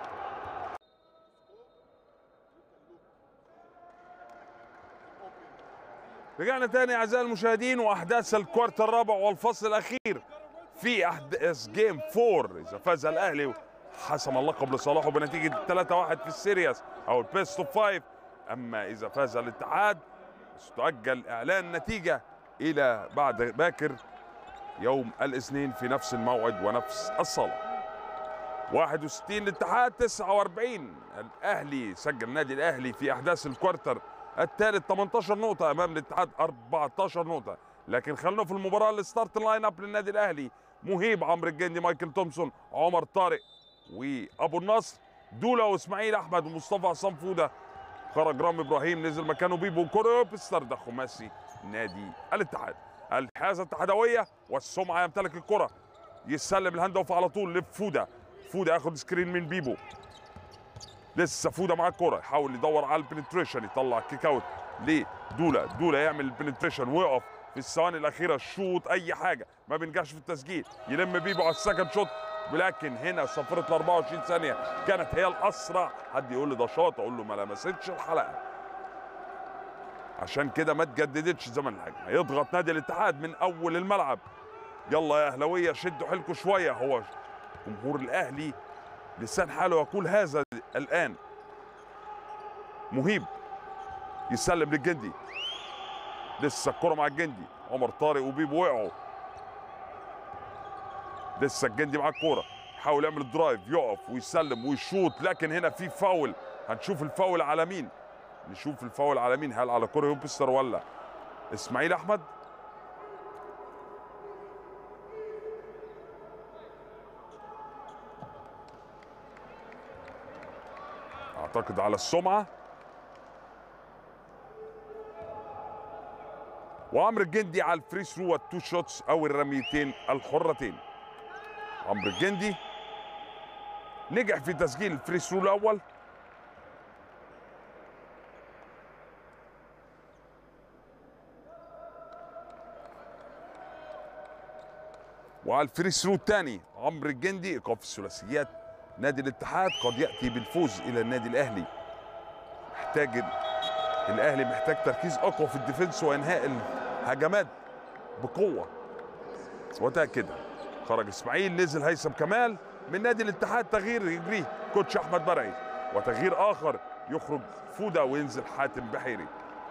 رجعنا تاني اعزائي المشاهدين واحداث الكوارتر الرابع والفصل الاخير في احداث جيم 4 اذا فاز الاهلي حسم اللقب لصالحه بنتيجه 3-1 في السيريس او البيست اوف 5 اما اذا فاز الاتحاد ستؤجل اعلان النتيجه الى بعد باكر يوم الاثنين في نفس الموعد ونفس الصاله 61 الاتحاد 49 الاهلي سجل النادي الاهلي في احداث الكوارتر الثالث 18 نقطة أمام الاتحاد 14 نقطة لكن خلونا في المباراة الستارت لاين اب للنادي الأهلي مهيب عمرو الجندي مايكل تومسون عمر طارق وأبو النصر دولا وإسماعيل أحمد ومصطفى عصام فودة خرج رامي إبراهيم نزل مكانه بيبو كوروبستر ده خماسي نادي الاتحاد الحيازة الاتحادوية والسمعة يمتلك الكرة يسلم الهاند اوف على طول لفودة فودة ياخد سكرين من بيبو لسه فوده معاه الكرة يحاول يدور على البنتريشن يطلع كيك اوت لدولا دولا يعمل البنتريشن ويقف في الثواني الاخيره شوط اي حاجه ما بينجحش في التسجيل يلم بيبو على السكند شوت ولكن هنا صفرة ال 24 ثانيه كانت هي الاسرع حد يقول لي ده شاط اقول له ما لمستش الحلقه عشان كده ما تجددتش زمن الهجمه يضغط نادي الاتحاد من اول الملعب يلا يا اهلاويه شدوا حيلكم شويه هو جمهور الاهلي لسان حاله يقول هذا الان مهيب يسلم للجندي لسه الكرة مع الجندي عمر طارق وبيبو وقعوا لسه الجندي مع الكرة يحاول يعمل الدرايف يقف ويسلم ويشوط لكن هنا في فاول هنشوف الفاول على مين نشوف الفاول على مين هل على كوري هوبستر ولا اسماعيل احمد اعتقد على السمعه وعمرو الجندي على الفري ثرو والتو شوتس او الرميتين الحرتين عمرو الجندي نجح في تسجيل الفري ثرو الاول وعلى الفري ثرو الثاني عمرو الجندي ايقاف الثلاثيات نادي الاتحاد قد ياتي بالفوز الى النادي الاهلي محتاج الاهلي محتاج تركيز اقوى في الديفنس وانهاء الهجمات بقوه وده كده خرج اسماعيل نزل هيثم كمال من نادي الاتحاد تغيير يجريه كوتش احمد برعي وتغيير اخر يخرج فوده وينزل حاتم بحيري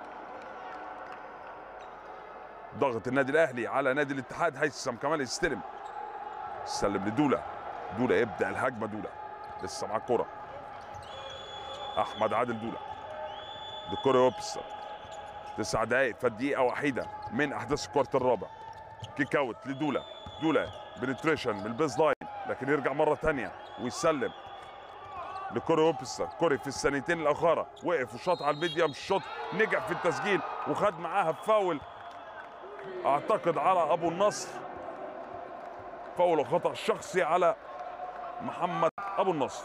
ضغط النادي الاهلي على نادي الاتحاد هيثم كمال يستلم يسلم لدولا دولا يبدا الهجمه دولا لسه معاه الكره احمد عادل دولا دكوري ويبستر تسع دقائق فالدقيقه وحيده من احداث الكوارت الرابع كيك اوت لدولا دولا بنتريشن من البيز لاين لكن يرجع مره ثانيه ويسلم لكوري ويبستر كوري في الثانيتين الاخيره وقف وشاط على الميديم شوت نجح في التسجيل وخد معاها فاول اعتقد على ابو النصر فاول خطا شخصي على محمد ابو النصر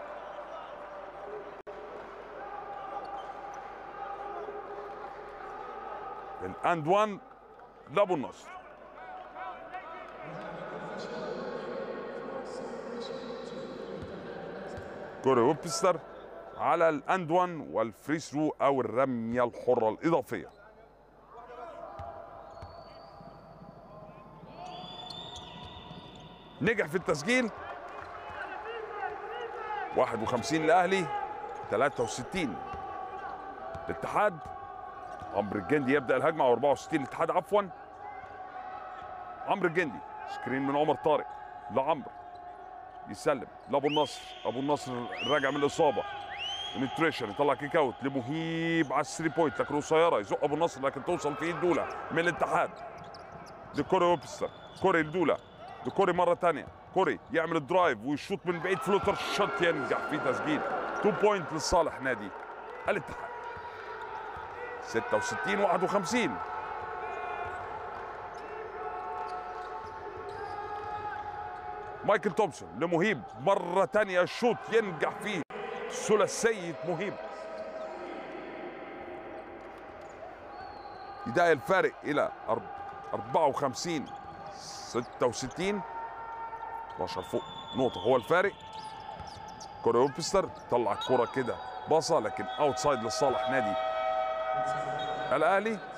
الاند وان لابو النصر كوري ويبستر على الاند وان والفري ثرو او الرميه الحره الاضافيه نجح في التسجيل 51 الاهلي 63 الاتحاد عمرو الجندي يبدا الهجمه او 64 الاتحاد عفوا عمرو الجندي سكرين من عمر طارق لعمرو يسلم لابو النصر ابو النصر راجع من الاصابه نتريشن يطلع كيك اوت لمهيب على الثري بوينت لكن قصيره يزق ابو النصر لكن توصل في ايد دوله من الاتحاد لكوري ويبستر كوري لدوله لكوري مره ثانيه كوري يعمل الدرايف ويشوط من بعيد فلوتر شوت ينجح في تسجيل 2 بوينت لصالح نادي الاتحاد 66 51 مايكل تومسون لمهيب مرة تانية الشوط ينجح فيه ثلاثية مهيب يدعي الفارق إلى أرب- 54 66 12 فوق نقطة هو الفارق كوري ويبستر طلع الكرة كده باصة لكن اوتسايد لصالح نادي الأهلي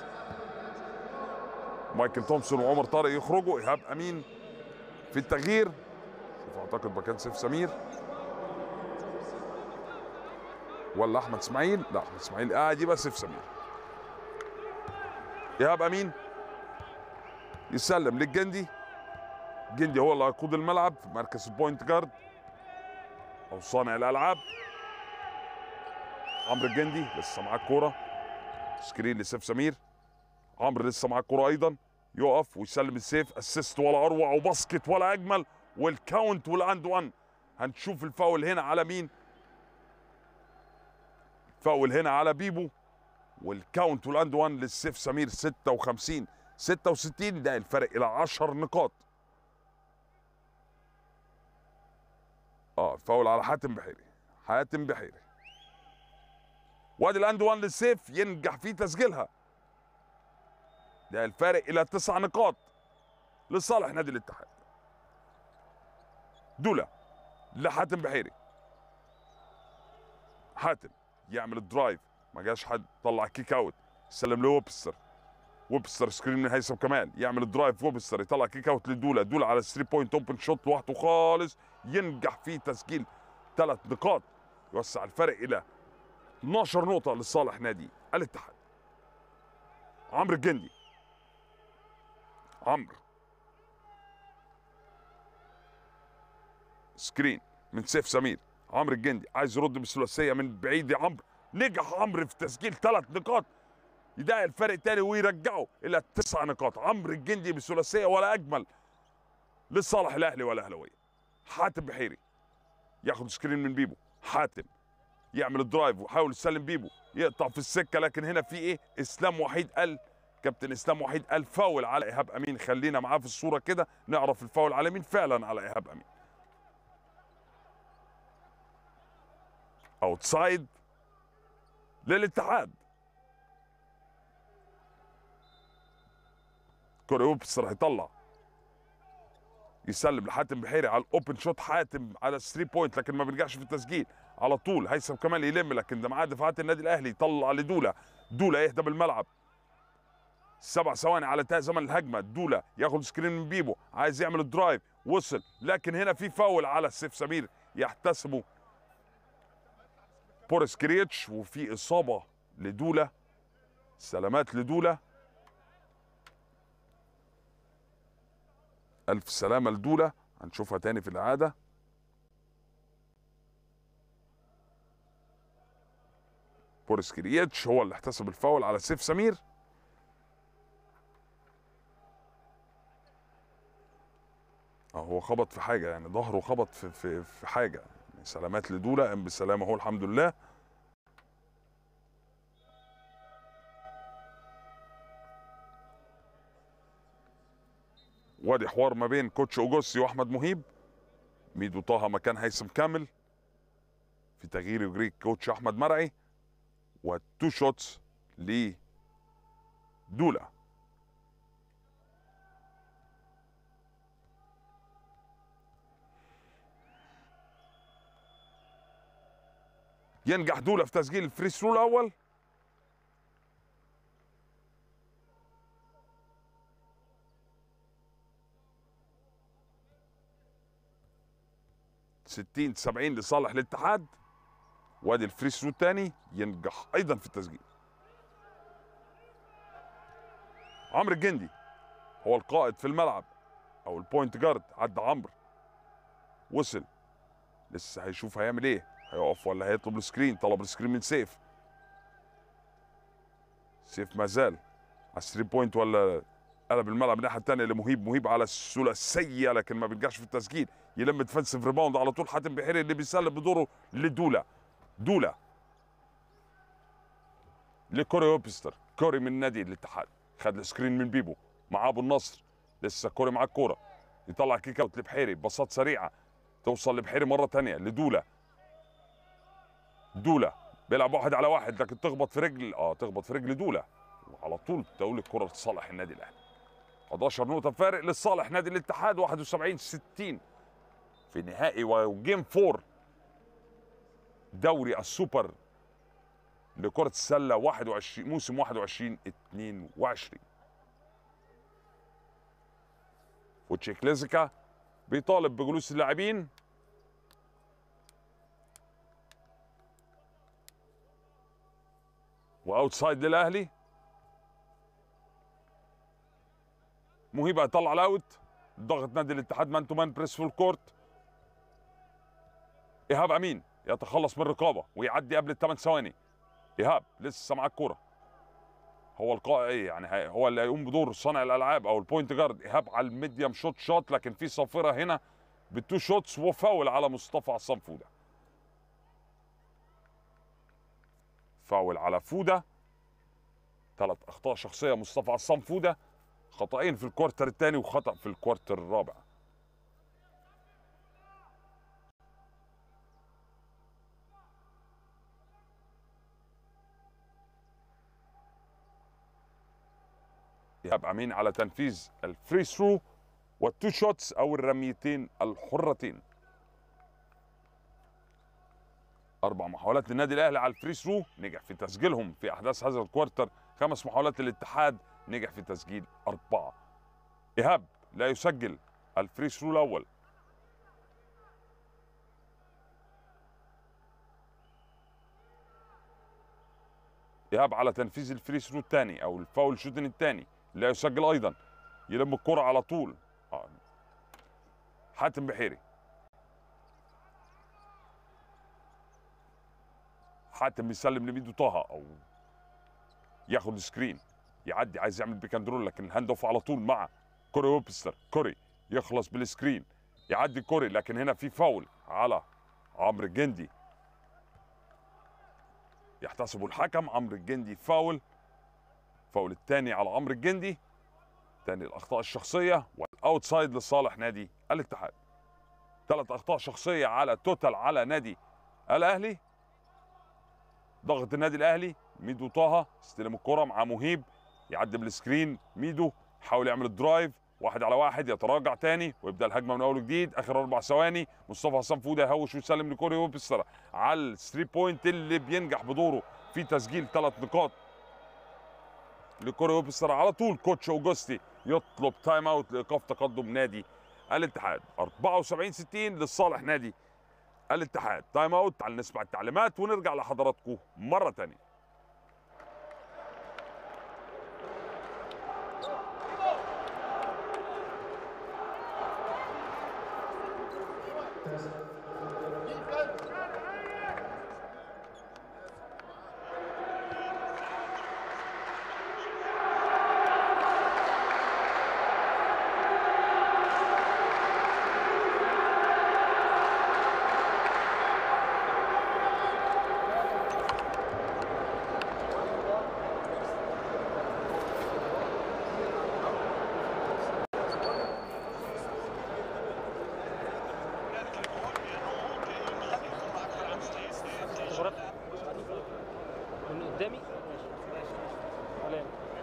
مايكل تومسون وعمر طارق يخرجوا إيهاب أمين في التغيير شوف اعتقد مكان سيف سمير ولا احمد اسماعيل لا احمد اسماعيل قاعد يبقى سيف سمير ايهاب امين يسلم للجندي جندي هو اللي هيقود الملعب في مركز البوينت جارد او صانع الالعاب عمرو الجندي لسه معاه الكوره سكرين لسيف سمير عمرو لسه معاه الكوره ايضا يقف ويسلم السيف اسيست ولا اروع وباسكت ولا اجمل والكاونت والاند وان هنشوف الفاول هنا على مين فاول هنا على بيبو والكاونت والاند وان للسيف سمير 56 66 ده الفرق الى 10 نقاط اه فاول على حاتم بحيري حاتم بحيري وادي الاند وان للسيف ينجح في تسجيلها ده الفارق الى تسع نقاط لصالح نادي الاتحاد دولا لحاتم بحيري حاتم يعمل الدرايف ما جاش حد طلع كيك اوت سلم لوبستر ويبستر سكرين من هيثم كمال يعمل الدرايف ويبستر يطلع كيك اوت لدولا دولا على 3 بوينت اوبن شوت لوحده خالص ينجح في تسجيل ثلاث نقاط يوسع الفرق الى 12 نقطة لصالح نادي الاتحاد عمرو الجندي عمرو سكرين من سيف سمير عمرو الجندي عايز يرد بالثلاثيه من بعيد يا عمرو نجح عمرو في تسجيل ثلاث نقاط يضايق الفرق تاني ويرجعه الى تسع نقاط عمرو الجندي بثلاثيه ولا اجمل لصالح الاهلي والاهلاويه حاتم بحيري ياخد سكرين من بيبو حاتم يعمل الدرايف ويحاول يسلم بيبو يقطع في السكه لكن هنا في ايه اسلام وحيد قال كابتن اسلام وحيد قال فاول على ايهاب امين خلينا معاه في الصوره كده نعرف الفاول على مين فعلا على ايهاب امين اوتسايد للاتحاد كوري ويبستر هيطلع يسلم لحاتم بحيري على الاوبن شوت حاتم على 3 بوينت لكن ما بيرجعش في التسجيل على طول هيثم كمال يلم لكن ده معاه دفاعات النادي الاهلي يطلع لدولا دولا يهدى بالملعب سبع ثواني على انتهاء زمن الهجمه دولا ياخد سكرين من بيبو عايز يعمل الدرايف وصل لكن هنا في فاول على سيف سمير يحتسبه بوريس كريتش وفي اصابه لدولا سلامات لدولا الف سلامه لدولا هنشوفها تاني في الاعاده بوريس كريتش هو اللي احتسب الفاول على سيف سمير اه هو خبط في حاجه يعني ظهره خبط في في في حاجه يعني سلامات لدولا قام بالسلامه هو الحمد لله وادي حوار ما بين كوتش اوجوسي واحمد مهيب ميدو طه مكان هيثم كامل في تغيير يجري كوتش احمد مرعي وتو شوتس ل دولا ينجح دولا في تسجيل الفري ثرو الاول ستين سبعين لصالح الاتحاد وادي الفري ثرو الثاني ينجح ايضا في التسجيل عمرو الجندي هو القائد في الملعب او البوينت جارد عدى عمرو وصل لسه هيشوف هيعمل ايه هيقف ولا هيطلب السكرين طلب السكرين من سيف سيف ما زال على 3 بوينت ولا قلب الملعب الناحيه الثانيه لمهيب مهيب على الثلاثيه لكن ما بيرجعش في التسجيل يلم ديفنسيف ريباوند على طول حاتم بحيري اللي بيسلم بدوره لدولا دولا لكوري ويبستر كوري من نادي الاتحاد خد السكرين من بيبو مع ابو النصر لسه كوري معاه الكوره يطلع كيك اوت لبحيري بساط سريعه توصل لبحيري مره تانية لدوله دوله بيلعب واحد على واحد لكن تخبط في رجل اه تخبط في رجل دوله وعلى طول تقول الكره لصالح النادي الاهلي 11 نقطه فارق لصالح نادي الاتحاد 71 60 في نهائي وجيم 4 دوري السوبر لكرة السلة 21 موسم 21 22 وتشيكليزيكا بيطالب بجلوس اللاعبين واوتسايد للاهلي مهيب هيطلع الاوت ضغط نادي الاتحاد مان تو مان بريس فول كورت ايهاب امين يتخلص من الرقابه ويعدي قبل الثمان ثواني ايهاب لسه معاه الكوره هو القائد يعني هي- هو اللي هيقوم بدور صانع الالعاب او البوينت جارد ايهاب على الميديم شوت شوت لكن في صافره هنا بالتو شوتس وفاول على مصطفى عصام فوده فاول على فوده ثلاث اخطاء شخصيه مصطفى عصام فوده خطأين في الكوارتر الثاني وخطأ في الكوارتر الرابع إيهاب أمين على تنفيذ الفري ثرو والتو شوتس أو الرميتين الحرتين أربع محاولات للنادي الأهلي على الفري ثرو نجح في تسجيلهم في أحداث هذا الكوارتر خمس محاولات للاتحاد نجح في تسجيل أربعة إيهاب لا يسجل الفري ثرو الأول إيهاب على تنفيذ الفري ثرو الثاني أو الفاول شوتين الثاني لا يسجل أيضا يلم الكرة على طول آه. حاتم بحيري حاتم بيسلم لميدو طه او ياخد سكرين يعدي عايز يعمل بيك اند رول لكن الهاند اوف على طول مع كوري ويبستر كوري يخلص بالسكرين يعدي كوري لكن هنا في فاول على عمرو الجندي يحتسب الحكم عمرو الجندي فاول فاول الثاني على عمرو الجندي تاني الاخطاء الشخصيه والاوتسايد لصالح نادي الاتحاد ثلاث اخطاء شخصيه على توتال على نادي الاهلي ضغط النادي الاهلي ميدو طه استلم الكره مع مهيب يعدي بالسكرين ميدو يحاول يعمل الدرايف واحد على واحد يتراجع تاني ويبدا الهجمه من اول وجديد اخر اربع ثواني مصطفى حسام فوده يهوش ويسلم لكوري ويبستر على الثري بوينت اللي بينجح بدوره في تسجيل ثلاث نقاط لكوري ويبستر على طول كوتش اوجوستي يطلب تايم اوت لايقاف تقدم نادي الاتحاد 74 60 لصالح نادي الاتحاد تايم اوت تعال نسمع التعليمات ونرجع لحضراتكم مره تانية خبرات من قدامي ولا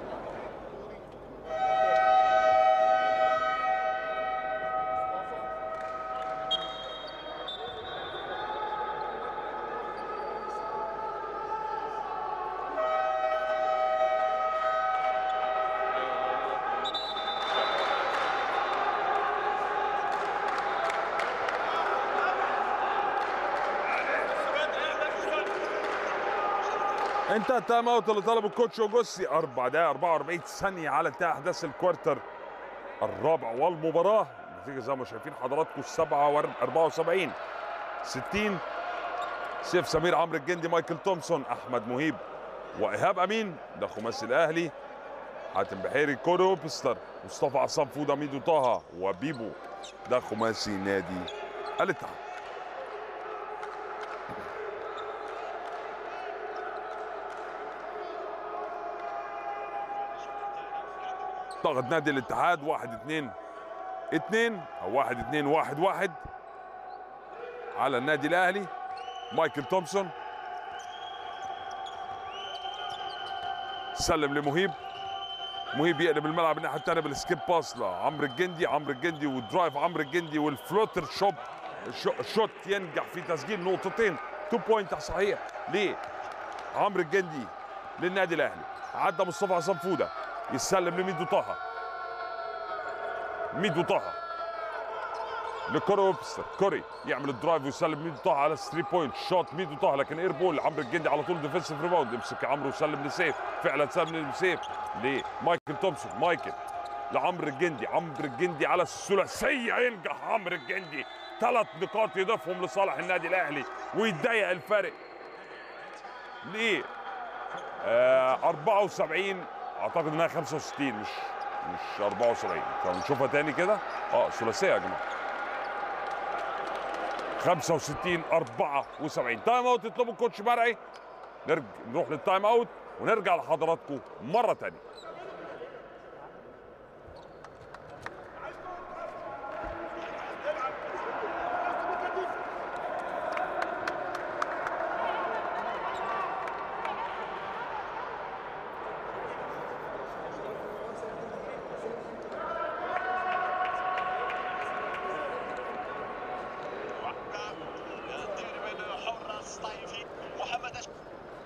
انتهى التايم اوت اللي طلبه الكوتش اوجوستي 4 دقائق 44 ثانيه على انتهاء احداث الكوارتر الرابع والمباراه النتيجه زي ما شايفين حضراتكم 7 74 60 سيف سمير عمرو الجندي مايكل تومسون احمد مهيب وايهاب امين ده خماسي الاهلي حاتم بحيري كوري وبستر مصطفى عصام فوده ميدو طه وبيبو ده خماسي نادي الاتحاد ضغط نادي الاتحاد واحد اتنين اتنين او واحد اتنين واحد واحد على النادي الاهلي مايكل تومسون سلم لمهيب مهيب يقلب الملعب الناحيه الثانيه بالسكيب باس لعمرو الجندي عمرو الجندي والدرايف عمرو الجندي والفلوتر شوب الشو- الشوت ينجح في تسجيل نقطتين تو بوينت صحيح ليه عمرو الجندي للنادي الاهلي عدى مصطفى عصام فوده يسلم لميدو طه ميدو طه لكوري ويبستر كوري يعمل الدرايف ويسلم ميدو طه على 3 بوينت شوت ميدو طه لكن اير بول عمرو الجندي على طول ديفنسيف ريباوند يمسك عمرو ويسلم لسيف فعلا سلم لسيف لمايكل تومسون مايكل لعمرو الجندي عمرو الجندي على الثلاثيه ينجح عمرو الجندي ثلاث نقاط يضيفهم لصالح النادي الاهلي ويضيق الفارق ليه؟ آه 74 اعتقد انها 65 مش مش 74 فنشوفها تاني كده اه ثلاثيه يا جماعه 65 74 تايم اوت يطلبوا الكوتش مرعي نرجع نروح للتايم اوت ونرجع لحضراتكم مره تانية ضرب الحراس طيفي محمد أش-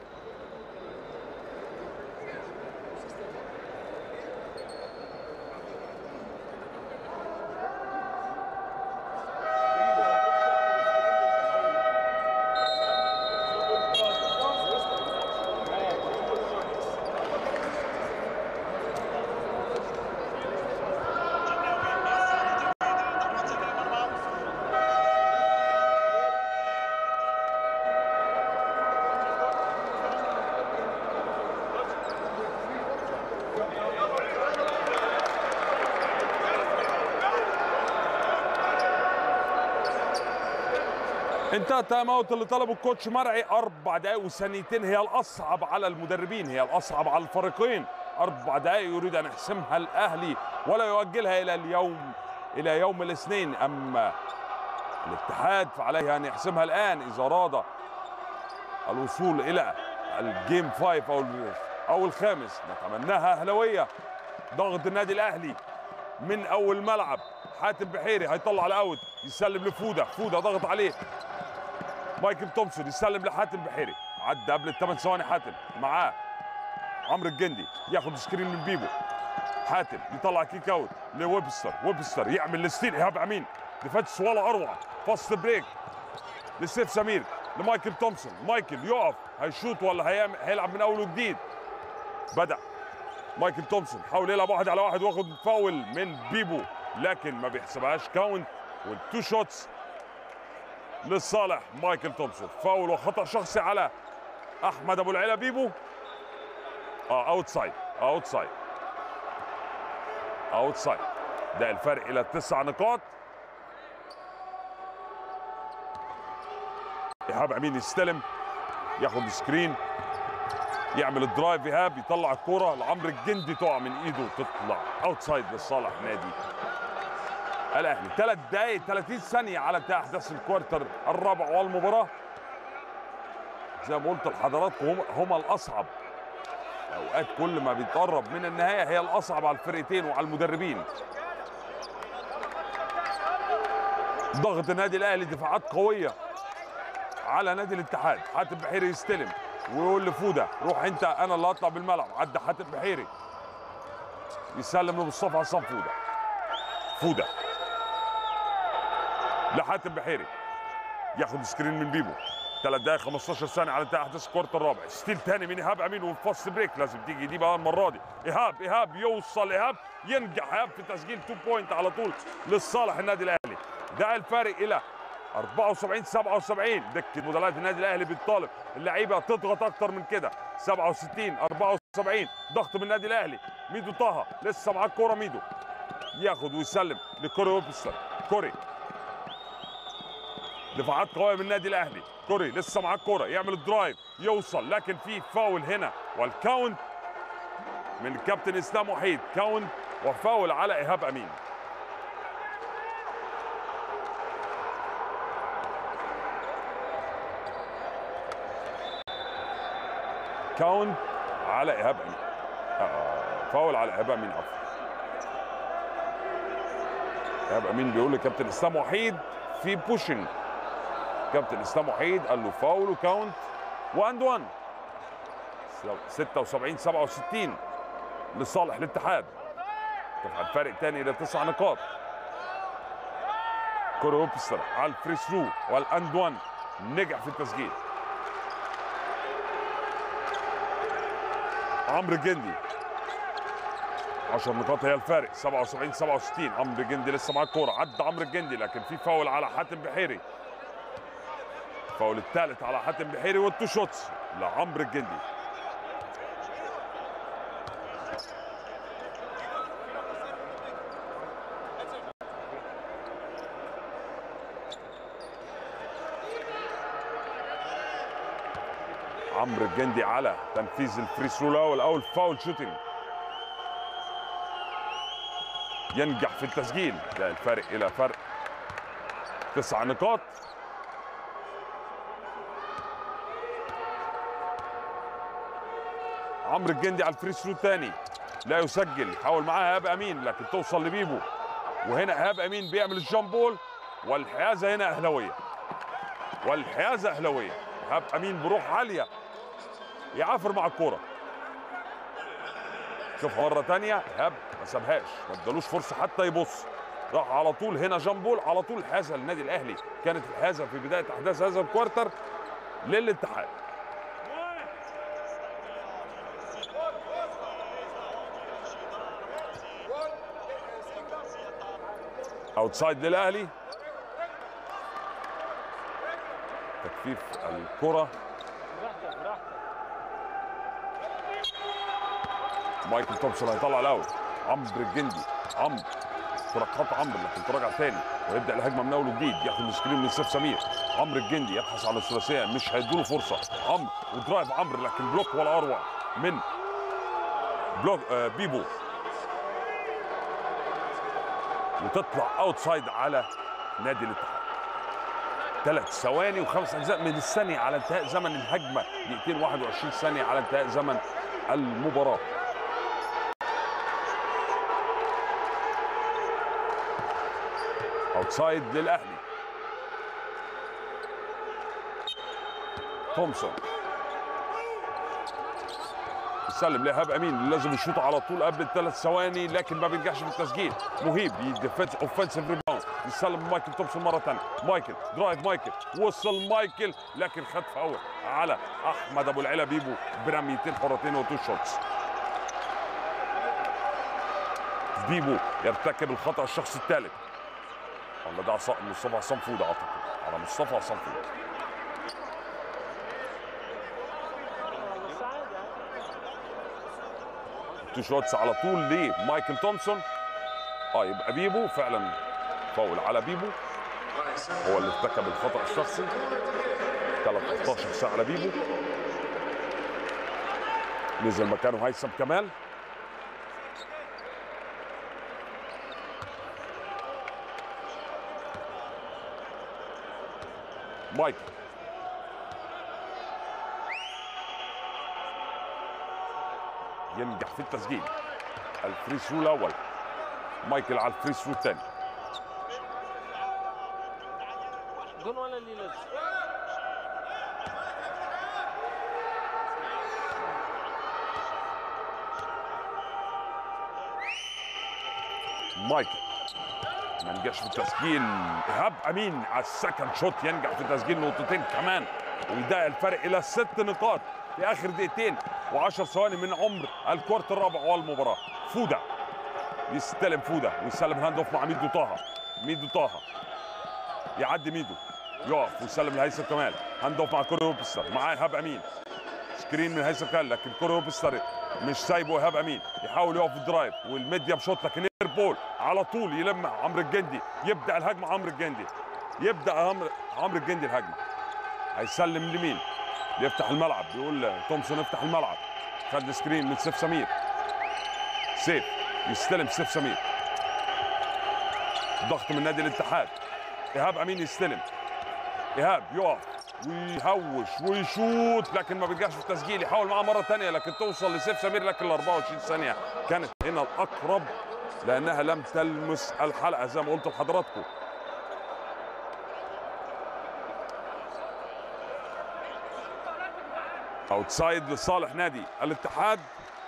جناوي يسعد تمرير ضربة المرمى انتهى التايم اوت اللي طلبه الكوتش مرعي اربع دقائق وثانيتين هي الاصعب على المدربين هي الاصعب على الفريقين اربع دقائق يريد ان يحسمها الاهلي ولا يؤجلها الى اليوم الى يوم الاثنين اما الاتحاد فعليه ان يحسمها الان اذا اراد الوصول الى الجيم فايف او او الخامس نتمناها اهلاويه ضغط النادي الاهلي من اول ملعب حاتم بحيري هيطلع الاوت يسلم لفوده فوده ضغط عليه مايكل تومسون يسلم لحاتم بحيري عدى قبل الثمان ثواني حاتم معاه عمرو الجندي ياخد سكرين من بيبو حاتم يطلع كيك اوت لويبستر ويبستر يعمل الستيل ايهاب امين ديفنس ولا اروع فاست بريك لسيف سمير لمايكل تومسون مايكل يقف هيشوط ولا هيعمل هيلعب من اول وجديد بدا مايكل تومسون حاول يلعب واحد على واحد واخد فاول من بيبو لكن ما بيحسبهاش كاونت والتو شوتس لصالح مايكل تومسون فاول وخطا شخصي على احمد ابو العلا بيبو اه اوت سايد اوت سايد اوت سايد ده الفرق الى تسع نقاط ايهاب امين يستلم ياخد سكرين يعمل الدرايف ايهاب يطلع الكرة لعمرو الجندي تقع من ايده تطلع اوت سايد لصالح نادي الاهلي ثلاث دقائق 30 ثانية على انتهاء احداث الكوارتر الرابع والمباراة زي ما قلت لحضراتكم هم- هما الاصعب اوقات كل ما بيتقرب من النهاية هي الاصعب على الفرقتين وعلى المدربين ضغط النادي الاهلي دفاعات قوية على نادي الاتحاد حاتم بحيري يستلم ويقول لفوده روح انت انا اللي هطلع بالملعب عدى حاتم بحيري يسلم لمصطفى عصام فوده فوده لحاتم بحيري ياخد سكرين من بيبو ثلاث دقائق 15 ثانيه على انتهاء احداث الكوارت الرابع ستيل تاني من ايهاب امين والفاست بريك لازم تيجي دي بقى المره دي ايهاب ايهاب يوصل ايهاب ينجح ايهاب في تسجيل 2 بوينت على طول لصالح النادي الاهلي ده الفارق الى 74 77 دكه مدلات النادي الاهلي بيطالب اللعيبه تضغط اكتر من كده 67 74 ضغط من النادي الاهلي ميدو طه لسه معاه الكوره ميدو ياخد ويسلم لكوري ويبستر كوري دفاعات قويه من النادي الاهلي كوري لسه معاه الكوره يعمل الدرايف يوصل لكن في فاول هنا والكاونت من الكابتن اسلام وحيد كاونت وفاول على ايهاب امين كاونت على ايهاب امين آه فاول على ايهاب امين عفوا ايهاب امين بيقول لكابتن اسلام وحيد في بوشنج كابتن اسلام وحيد قال له فاول وكاونت واند وان 76 67 لصالح الاتحاد ارتفع الفارق تاني الى تسع نقاط كوري هوبستر على الفري ثرو والاند وان نجح في التسجيل عمرو الجندي 10 نقاط هي الفارق 77 67 عمرو الجندي لسه معاه الكوره عدى عمرو الجندي لكن في فاول على حاتم بحيري الفاول الثالث على حاتم بحيري والتو شوتس لعمرو الجندي عمرو الجندي على تنفيذ الفري ثرو الاول او الفاول شوتنج ينجح في التسجيل لا الفارق الى فرق تسع نقاط عمرو الجندي على الفري ثرو الثاني لا يسجل حاول معاه ايهاب امين لكن توصل لبيبو وهنا ايهاب امين بيعمل الجامب بول والحيازه هنا اهلاويه والحيازه اهلاويه ايهاب امين بروح عاليه يعافر مع الكوره شوف مره تانية ايهاب ما سابهاش ما ادالوش فرصه حتى يبص راح على طول هنا جامبول على طول حازه للنادي الاهلي كانت الحازه في بدايه احداث هذا الكوارتر للاتحاد اوتسايد للاهلي تكفيف الكره براحتك براحتك مايكل تومسون هيطلع الاول عمرو الجندي عمرو كرة خط عمرو لكن تراجع تاني ويبدا الهجمه من اول وجديد ياخد السكرين من سيف سمير عمرو الجندي يبحث عن الثلاثيه مش هيدوله فرصه عمرو ودرايف عمرو لكن بلوك ولا اروع من بلوك آه بيبو وتطلع اوتسايد على نادي الاتحاد ثلاث ثواني وخمس اجزاء من الثانيه على انتهاء زمن الهجمه دقيقتين 21 ثانيه على انتهاء زمن المباراه اوتسايد للاهلي تومسون يسلم لايهاب امين اللي لازم يشوط على طول قبل الثلاث ثواني لكن ما بينجحش في التسجيل مهيب يدفنس اوفنسيف ريباوند يسلم مايكل تومسون مره ثانيه مايكل درايف مايكل وصل مايكل لكن خد فاول على احمد ابو العلا بيبو برميتين حرتين وتو شوتس بيبو يرتكب الخطا الشخصي الثالث والله ده عصا- مصطفى عصام فوده اعتقد على مصطفى عصام فوده بس عادي عادي تو شوتس على طول لمايكل تومسون اه يبقى بيبو فعلا فاول على بيبو هو اللي ارتكب الخطا الشخصي 13 ساعه على بيبو نزل مكانه هيثم كمال مايكل ينجح في التسجيل الفري ثرو الاول مايكل على الفري ثرو الثاني جون ولا اللي لازم مايكل ما نجحش في التسجيل ايهاب امين على السكند شوت ينجح في تسجيل نقطتين كمان ويضيق الفرق الى ست نقاط في اخر دقيقتين و10 ثواني من عمر الكوارت الرابع والمباراه فوده يستلم فوده ويسلم هاند اوف مع ميدو طه ميدو طه يعدي ميدو يقف ويسلم لهيثم كمال هاند اوف مع كوري هوبستر معاه ايهاب امين سكرين من هيثم كمال لكن كوري هوبستر مش سايبه ايهاب امين يحاول يقف الدرايف والميديم شوت لكن اير بول على طول يلم عمرو الجندي يبدا الهجمه عمرو الجندي يبدا عمرو عمرو الجندي الهجمه هيسلم لمين يفتح الملعب بيقول تومسون افتح الملعب خد سكرين من سيف سمير سيف يستلم سيف سمير ضغط من نادي الاتحاد ايهاب امين يستلم ايهاب يقف ويهوش ويشوط لكن ما بينجحش في التسجيل يحاول معاه مره ثانيه لكن توصل لسيف سمير لكن ال 24 ثانيه كانت هنا الاقرب لانها لم تلمس الحلقه زي ما قلت لحضراتكم اوتسايد لصالح نادي الاتحاد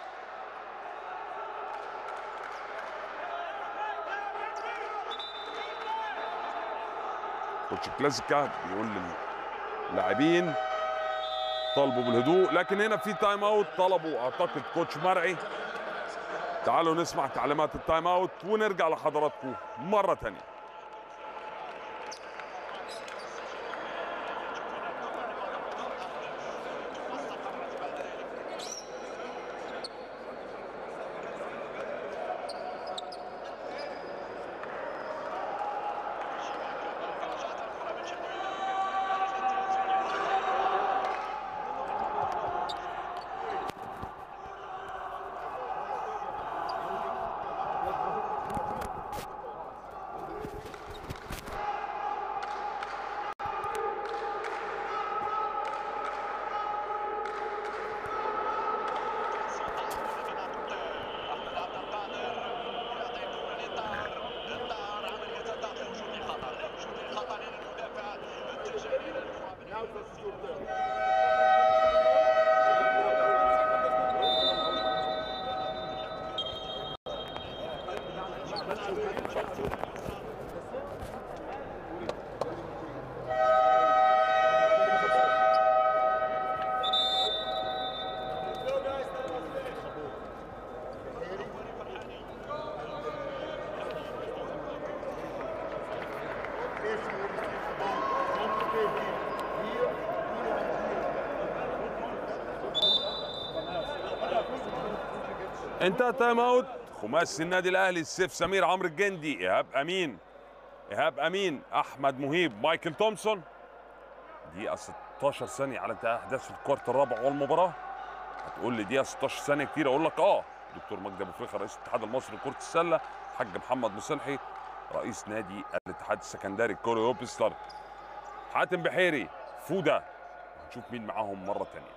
كوتش كلاسيكا بيقول للاعبين طالبوا بالهدوء لكن هنا في تايم اوت طلبوا اعتقد كوتش مرعي تعالوا نسمع تعليمات التايم اوت ونرجع لحضراتكم مره ثانيه انتهى تايم اوت خماسي النادي الاهلي السيف سمير عمرو الجندي ايهاب امين ايهاب امين احمد مهيب مايكل تومسون دقيقه 16 ثانيه على انتهاء احداث الكوارت الرابع والمباراه هتقول لي دقيقه 16 ثانيه كتير اقول لك اه دكتور مجدي ابو فخر رئيس الاتحاد المصري لكره السله حاج محمد مصلحي رئيس نادي الاتحاد السكندري كوريو بيستر حاتم بحيري فوده هنشوف مين معاهم مره ثانيه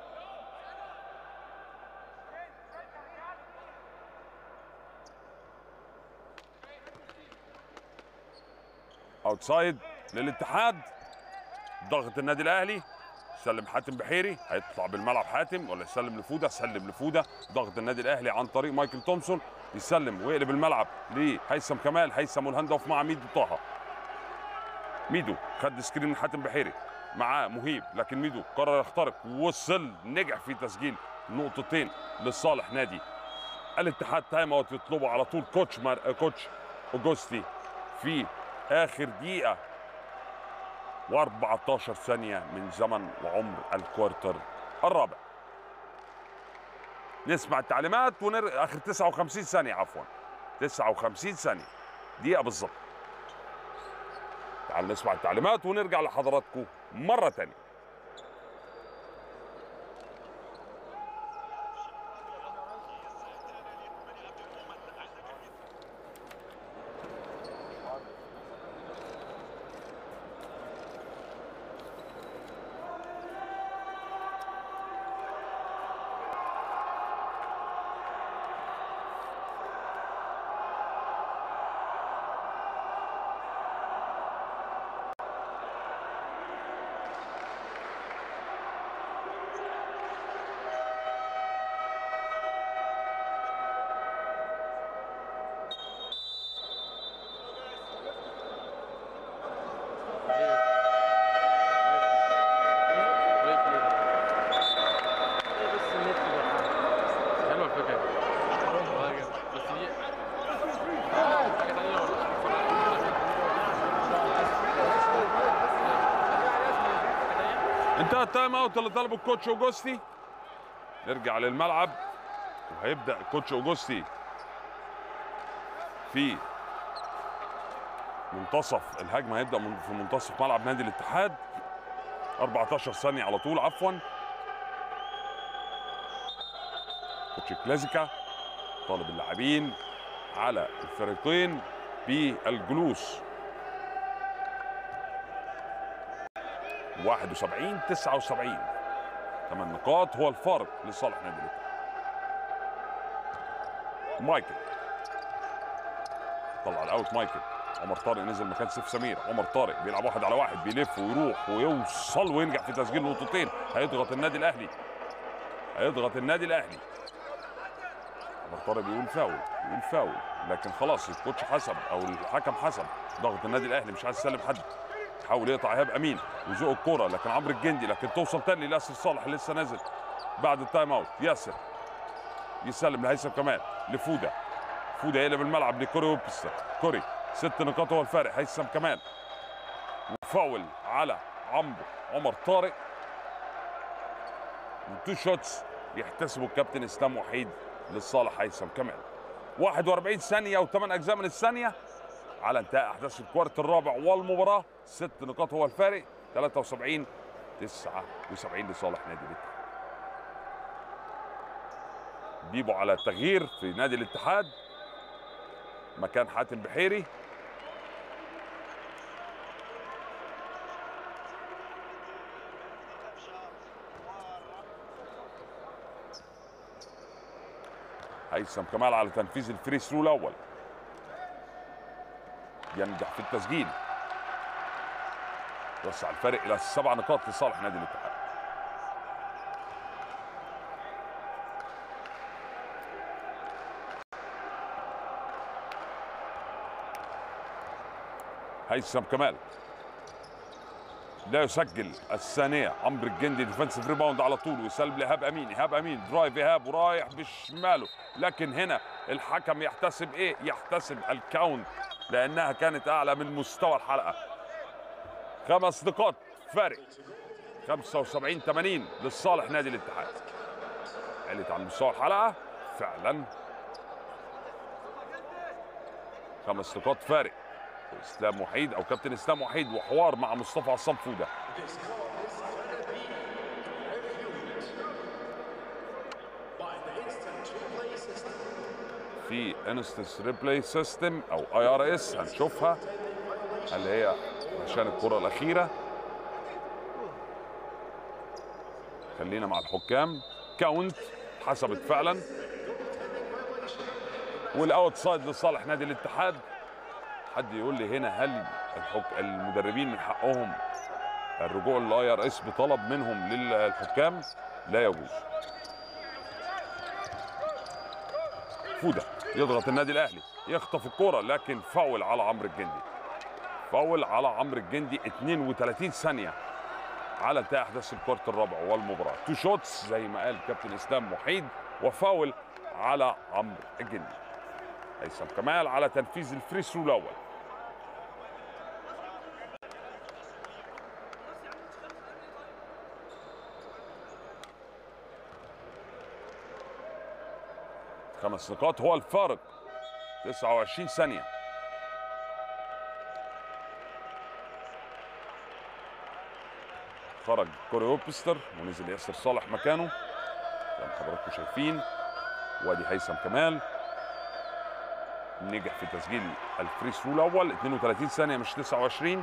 اوتسايد للاتحاد ضغط النادي الاهلي سلم حاتم بحيري هيطلع بالملعب حاتم ولا يسلم لفوده سلم لفوده ضغط النادي الاهلي عن طريق مايكل تومسون يسلم ويقلب الملعب لهيثم كمال هيثم والهاند اوف مع ميدو طه ميدو خد سكرين من حاتم بحيري معاه مهيب لكن ميدو قرر يخترق وصل نجح في تسجيل نقطتين لصالح نادي الاتحاد تايم اوت يطلبه على طول كوتش مار... كوتش اوجوستي في اخر دقيقه و14 ثانيه من زمن وعمر الكوارتر الرابع نسمع التعليمات ونر... اخر 59 ثانيه عفوا 59 ثانيه دقيقه بالظبط تعال نسمع التعليمات ونرجع لحضراتكم مره ثانيه حلوه الفكره والله جامد. بس دي حاجه تانيه ولا انتهى التايم اوت اللي طلبه الكوتش اوجوستي نرجع للملعب وهيبدا الكوتش اوجوستي في منتصف الهجمه هيبدا من في منتصف ملعب نادي الاتحاد 14 ثانيه على طول عفوا كوتش كلاسيكا طالب اللاعبين على الفريقين بالجلوس 71 79 ثمان نقاط هو الفارق لصالح نادي الاتحاد مايكل طلع الاوت مايكل عمر طارق نزل مكان سيف سمير عمر طارق بيلعب واحد على واحد بيلف ويروح ويوصل وينجح في تسجيل نقطتين هيضغط النادي الاهلي هيضغط النادي الاهلي عمر طارق بيقول فاول بيقول فاول لكن خلاص الكوتش حسب او الحكم حسب ضغط النادي الاهلي مش عايز يسلم حد حاول يقطع ايهاب امين ويزق الكوره لكن عمرو الجندي لكن توصل تاني لياسر صالح لسه نازل بعد التايم اوت ياسر يسلم لهيثم كمال لفوده فوده يقلب الملعب لكوري ويبستر كوري ست نقاط هو الفارق هيثم كمال وفاول على عمرو عمر طارق وتو شوتس يحتسبوا الكابتن اسلام وحيد لصالح هيثم كمال 41 ثانية و8 أجزاء من الثانية على انتهاء أحداث الكوارت الرابع والمباراة ست نقاط هو الفارق 73 79 لصالح نادي الاتحاد بيبو على التغيير في نادي الاتحاد مكان حاتم بحيري هيثم كمال على تنفيذ الفري ثرو الاول ينجح في التسجيل يوسع الفارق الى سبع نقاط لصالح نادي الاتحاد هيثم كمال لا يسجل الثانية عمرو الجندي ديفنسيف ريباوند على طول ويسلم لإيهاب أمين إيهاب أمين درايف إيهاب ورايح بشماله لكن هنا الحكم يحتسب إيه؟ يحتسب الكاونت لأنها كانت أعلى من مستوى الحلقة خمس نقاط فارق 75 80 لصالح نادي الاتحاد علت على مستوى الحلقة فعلا خمس نقاط فارق اسلام وحيد او كابتن اسلام وحيد وحوار مع مصطفى عصام فوده في انستنس ريبلاي سيستم او اي ار اس هنشوفها اللي هي عشان الكره الاخيره خلينا مع الحكام كاونت حسبت فعلا والاوت سايد لصالح نادي الاتحاد حد يقول لي هنا هل الحك... المدربين من حقهم الرجوع للاي ار اس بطلب منهم للحكام لا يجوز فوده يضغط النادي الاهلي يخطف الكرة لكن فاول على عمرو الجندي فاول على عمرو الجندي 32 ثانيه على انتهاء احداث الكورت الرابع والمباراه تو شوتس زي ما قال كابتن اسلام وحيد وفاول على عمرو الجندي هيثم كمال على تنفيذ الفري ثرو الاول خمس نقاط هو الفارق 29 ثانية خرج كوري ويبستر ونزل ياسر صالح مكانه زي ما حضراتكم شايفين وادي هيثم كمال نجح في تسجيل الفري ثرو الاول 32 ثانية مش 29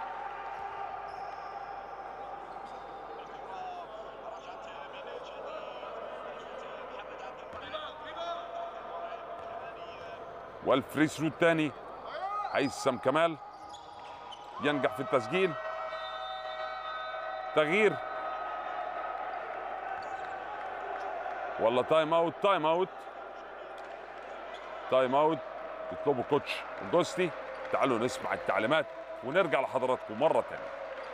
والفري ثرو الثاني هيثم كمال ينجح في التسجيل تغيير ولا تايم اوت تايم اوت تايم اوت يطلبوا كوتش جوستي تعالوا نسمع التعليمات ونرجع لحضراتكم مره ثانيه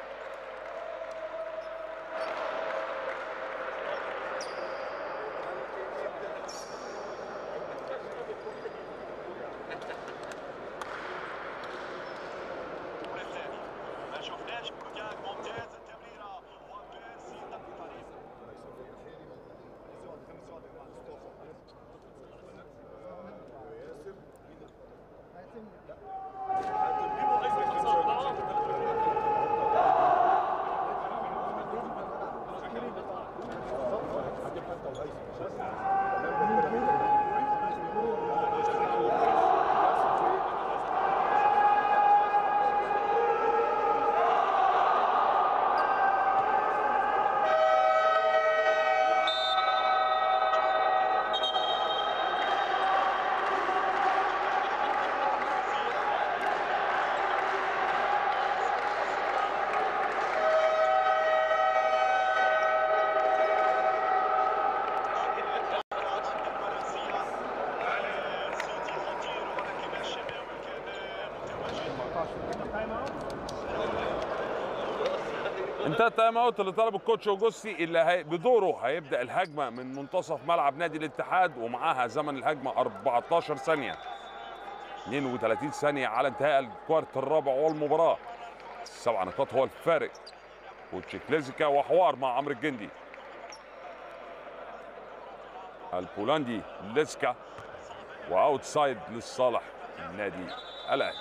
الثاني ما شفناش كان ممتاز التمريره وبيرسي الطريق انتهى التايم اوت اللي طلب الكوتش اوجوستي اللي هي بدوره هيبدا الهجمه من منتصف ملعب نادي الاتحاد ومعاها زمن الهجمه 14 ثانيه 32 ثانيه على انتهاء الكوارت الرابع والمباراه سبع نقاط هو الفارق كوتش كليزيكا وحوار مع عمرو الجندي البولندي ليسكا واوتسايد للصالح النادي الاهلي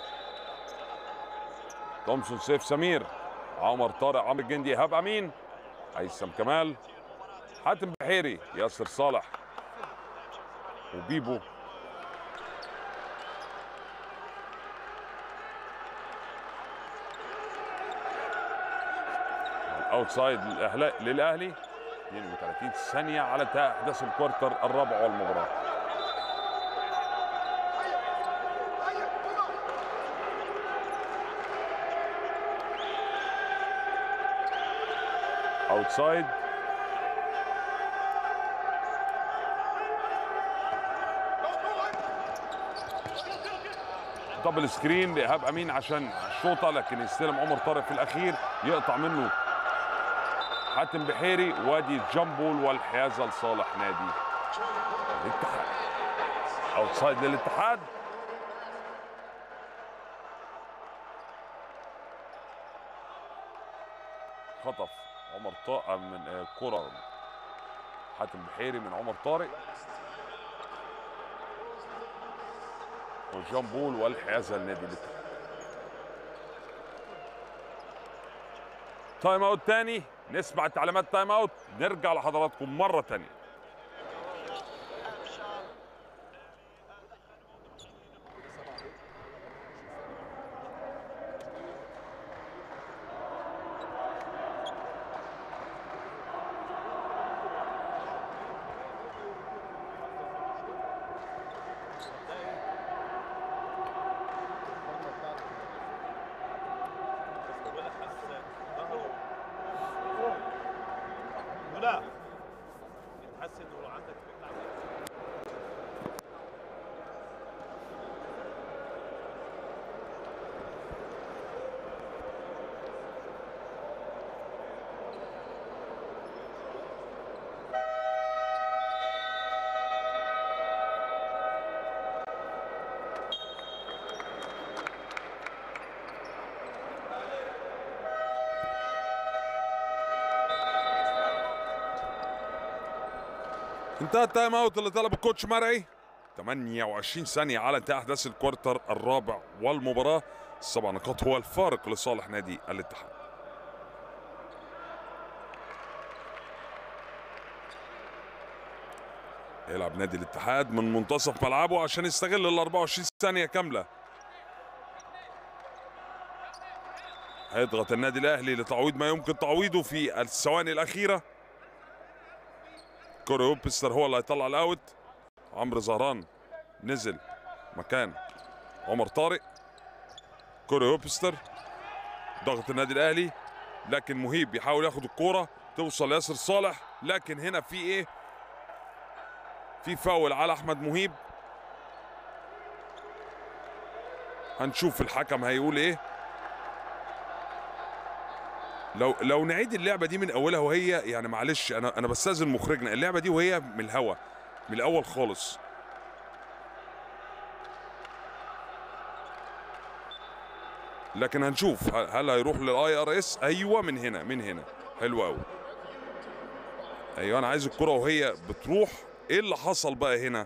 تومسون سيف سمير عمر طارق عمرو الجندي ايهاب امين هيثم كمال حاتم بحيري ياسر صالح وبيبو اوتسايد للأهلا- للاهلي 32 ثانيه على انتهاء احداث الكوارتر الرابع والمباراه اوتسايد دبل سكرين لايهاب امين عشان الشوطه لكن يستلم عمر طارق في الاخير يقطع منه حاتم بحيري وادي جامبول والحيازه لصالح نادي الاتحاد اوتسايد للاتحاد خطف عمر طارق من آه، كرة حاتم بحيري من عمر طارق وجان بول والحيازة لنادي الاتحاد تايم اوت تاني نسمع تعليمات تايم اوت نرجع لحضراتكم مرة تانية لا تحس انه عندك فكره عن انتهى التايم اوت اللي طلب الكوتش مرعي 28 ثانية على انتهاء احداث الكوارتر الرابع والمباراة السبع نقاط هو الفارق لصالح نادي الاتحاد يلعب نادي الاتحاد من منتصف ملعبه عشان يستغل ال 24 ثانية كاملة هيضغط النادي الاهلي لتعويض ما يمكن تعويضه في الثواني الاخيره كوري هوبستر هو اللي هيطلع الاوت عمرو زهران نزل مكان عمر طارق كوري هوبستر ضغط النادي الاهلي لكن مهيب بيحاول ياخد الكوره توصل لياسر صالح لكن هنا في ايه في فاول على احمد مهيب هنشوف الحكم هيقول ايه لو لو نعيد اللعبه دي من اولها وهي يعني معلش انا انا بستاذن مخرجنا اللعبه دي وهي من الهوا من الاول خالص لكن هنشوف هل- هل هيروح للاي ار اس ايوه من هنا من هنا حلو قوي ايوه انا عايز الكره وهي بتروح ايه اللي حصل بقى هنا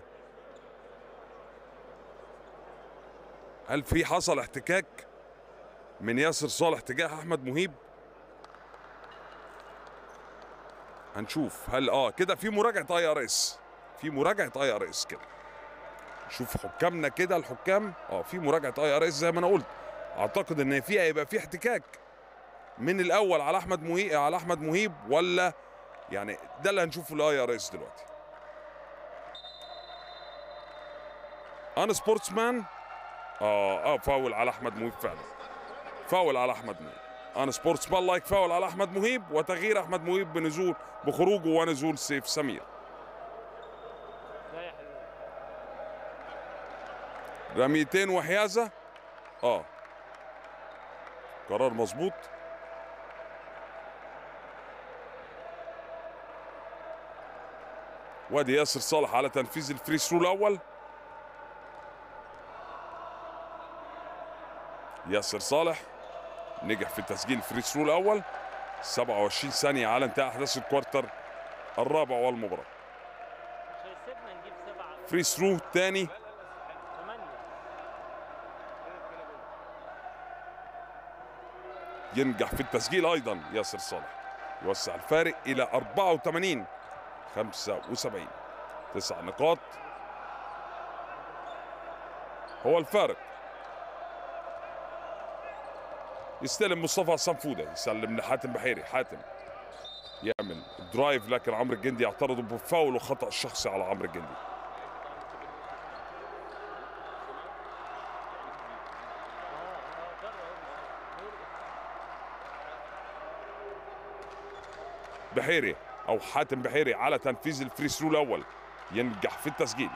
هل في حصل احتكاك من ياسر صالح تجاه احمد مهيب هنشوف هل اه كده في مراجعه اي ار اس في مراجعه اي ار اس كده شوف حكامنا كده الحكام اه في مراجعه اي ار اس زي ما انا قلت اعتقد ان في هيبقى في احتكاك من الاول على احمد مهيب على احمد مهيب ولا يعني ده اللي هنشوفه الاي ار اس دلوقتي انا سبورتسمان اه اه فاول على احمد مهيب فعلا فاول على احمد مهيب انا سبورتسمان لايك فاول على احمد مهيب وتغيير احمد مهيب بنزول بخروجه ونزول سيف سمير لا يا حبيبي رميتين وحيازه اه قرار مظبوط وادي ياسر صالح على تنفيذ الفري ثرو الاول ياسر صالح نجح في تسجيل الفري ثرو الاول 27 ثانيه على انتهاء احداث الكوارتر الرابع والمباراه مش هيسيبنا نجيب سبعة فري ثرو الثاني ثمانية ينجح في التسجيل ايضا ياسر صالح يوسع الفارق الى 84 75 تسع نقاط هو الفارق يستلم مصطفى حسام فوده يسلم لحاتم بحيري حاتم يعمل درايف لكن عمرو الجندي يعترض بفاول وخطا شخصي على عمرو الجندي بحيري او حاتم بحيري على تنفيذ الفري ثرو الاول ينجح في التسجيل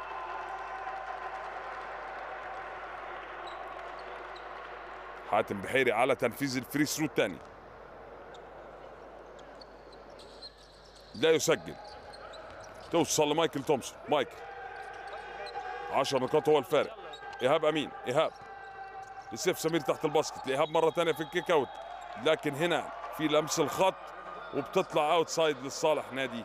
حاتم بحيري على تنفيذ الفري ثرو الثاني لا يسجل توصل لمايكل تومسون مايكل 10 نقاط هو الفارق ايهاب امين ايهاب لسيف سمير تحت الباسكت لايهاب مره ثانيه في الكيك اوت لكن هنا في لمس الخط وبتطلع اوت سايد لصالح نادي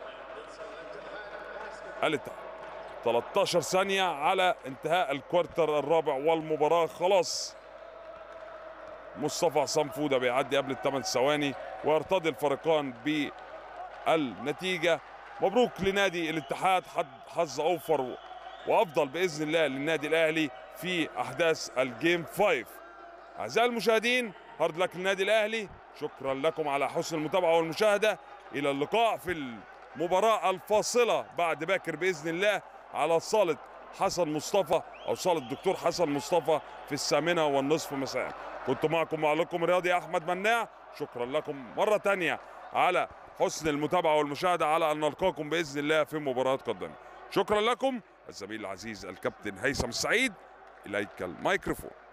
الاتحاد 13 ثانية على انتهاء الكوارتر الرابع والمباراة خلاص مصطفى عصام فودة بيعدي قبل الثمان ثواني ويرتضي الفريقان بالنتيجة مبروك لنادي الاتحاد حد- حظ أوفر وأفضل بإذن الله للنادي الأهلي في أحداث الجيم 5 أعزائي المشاهدين هارد لك للنادي الأهلي شكرا لكم على حسن المتابعة والمشاهدة إلى اللقاء في المباراة الفاصلة بعد باكر بإذن الله على صالة حسن مصطفى أو صالة الدكتور حسن مصطفى في الثامنة والنصف مساء كنت معكم معلقكم الرياضي أحمد مناع شكرا لكم مرة تانية على حسن المتابعة والمشاهدة على أن نلقاكم بإذن الله في مباريات قادمة شكرا لكم الزميل العزيز الكابتن هيثم السعيد إليك الميكروفون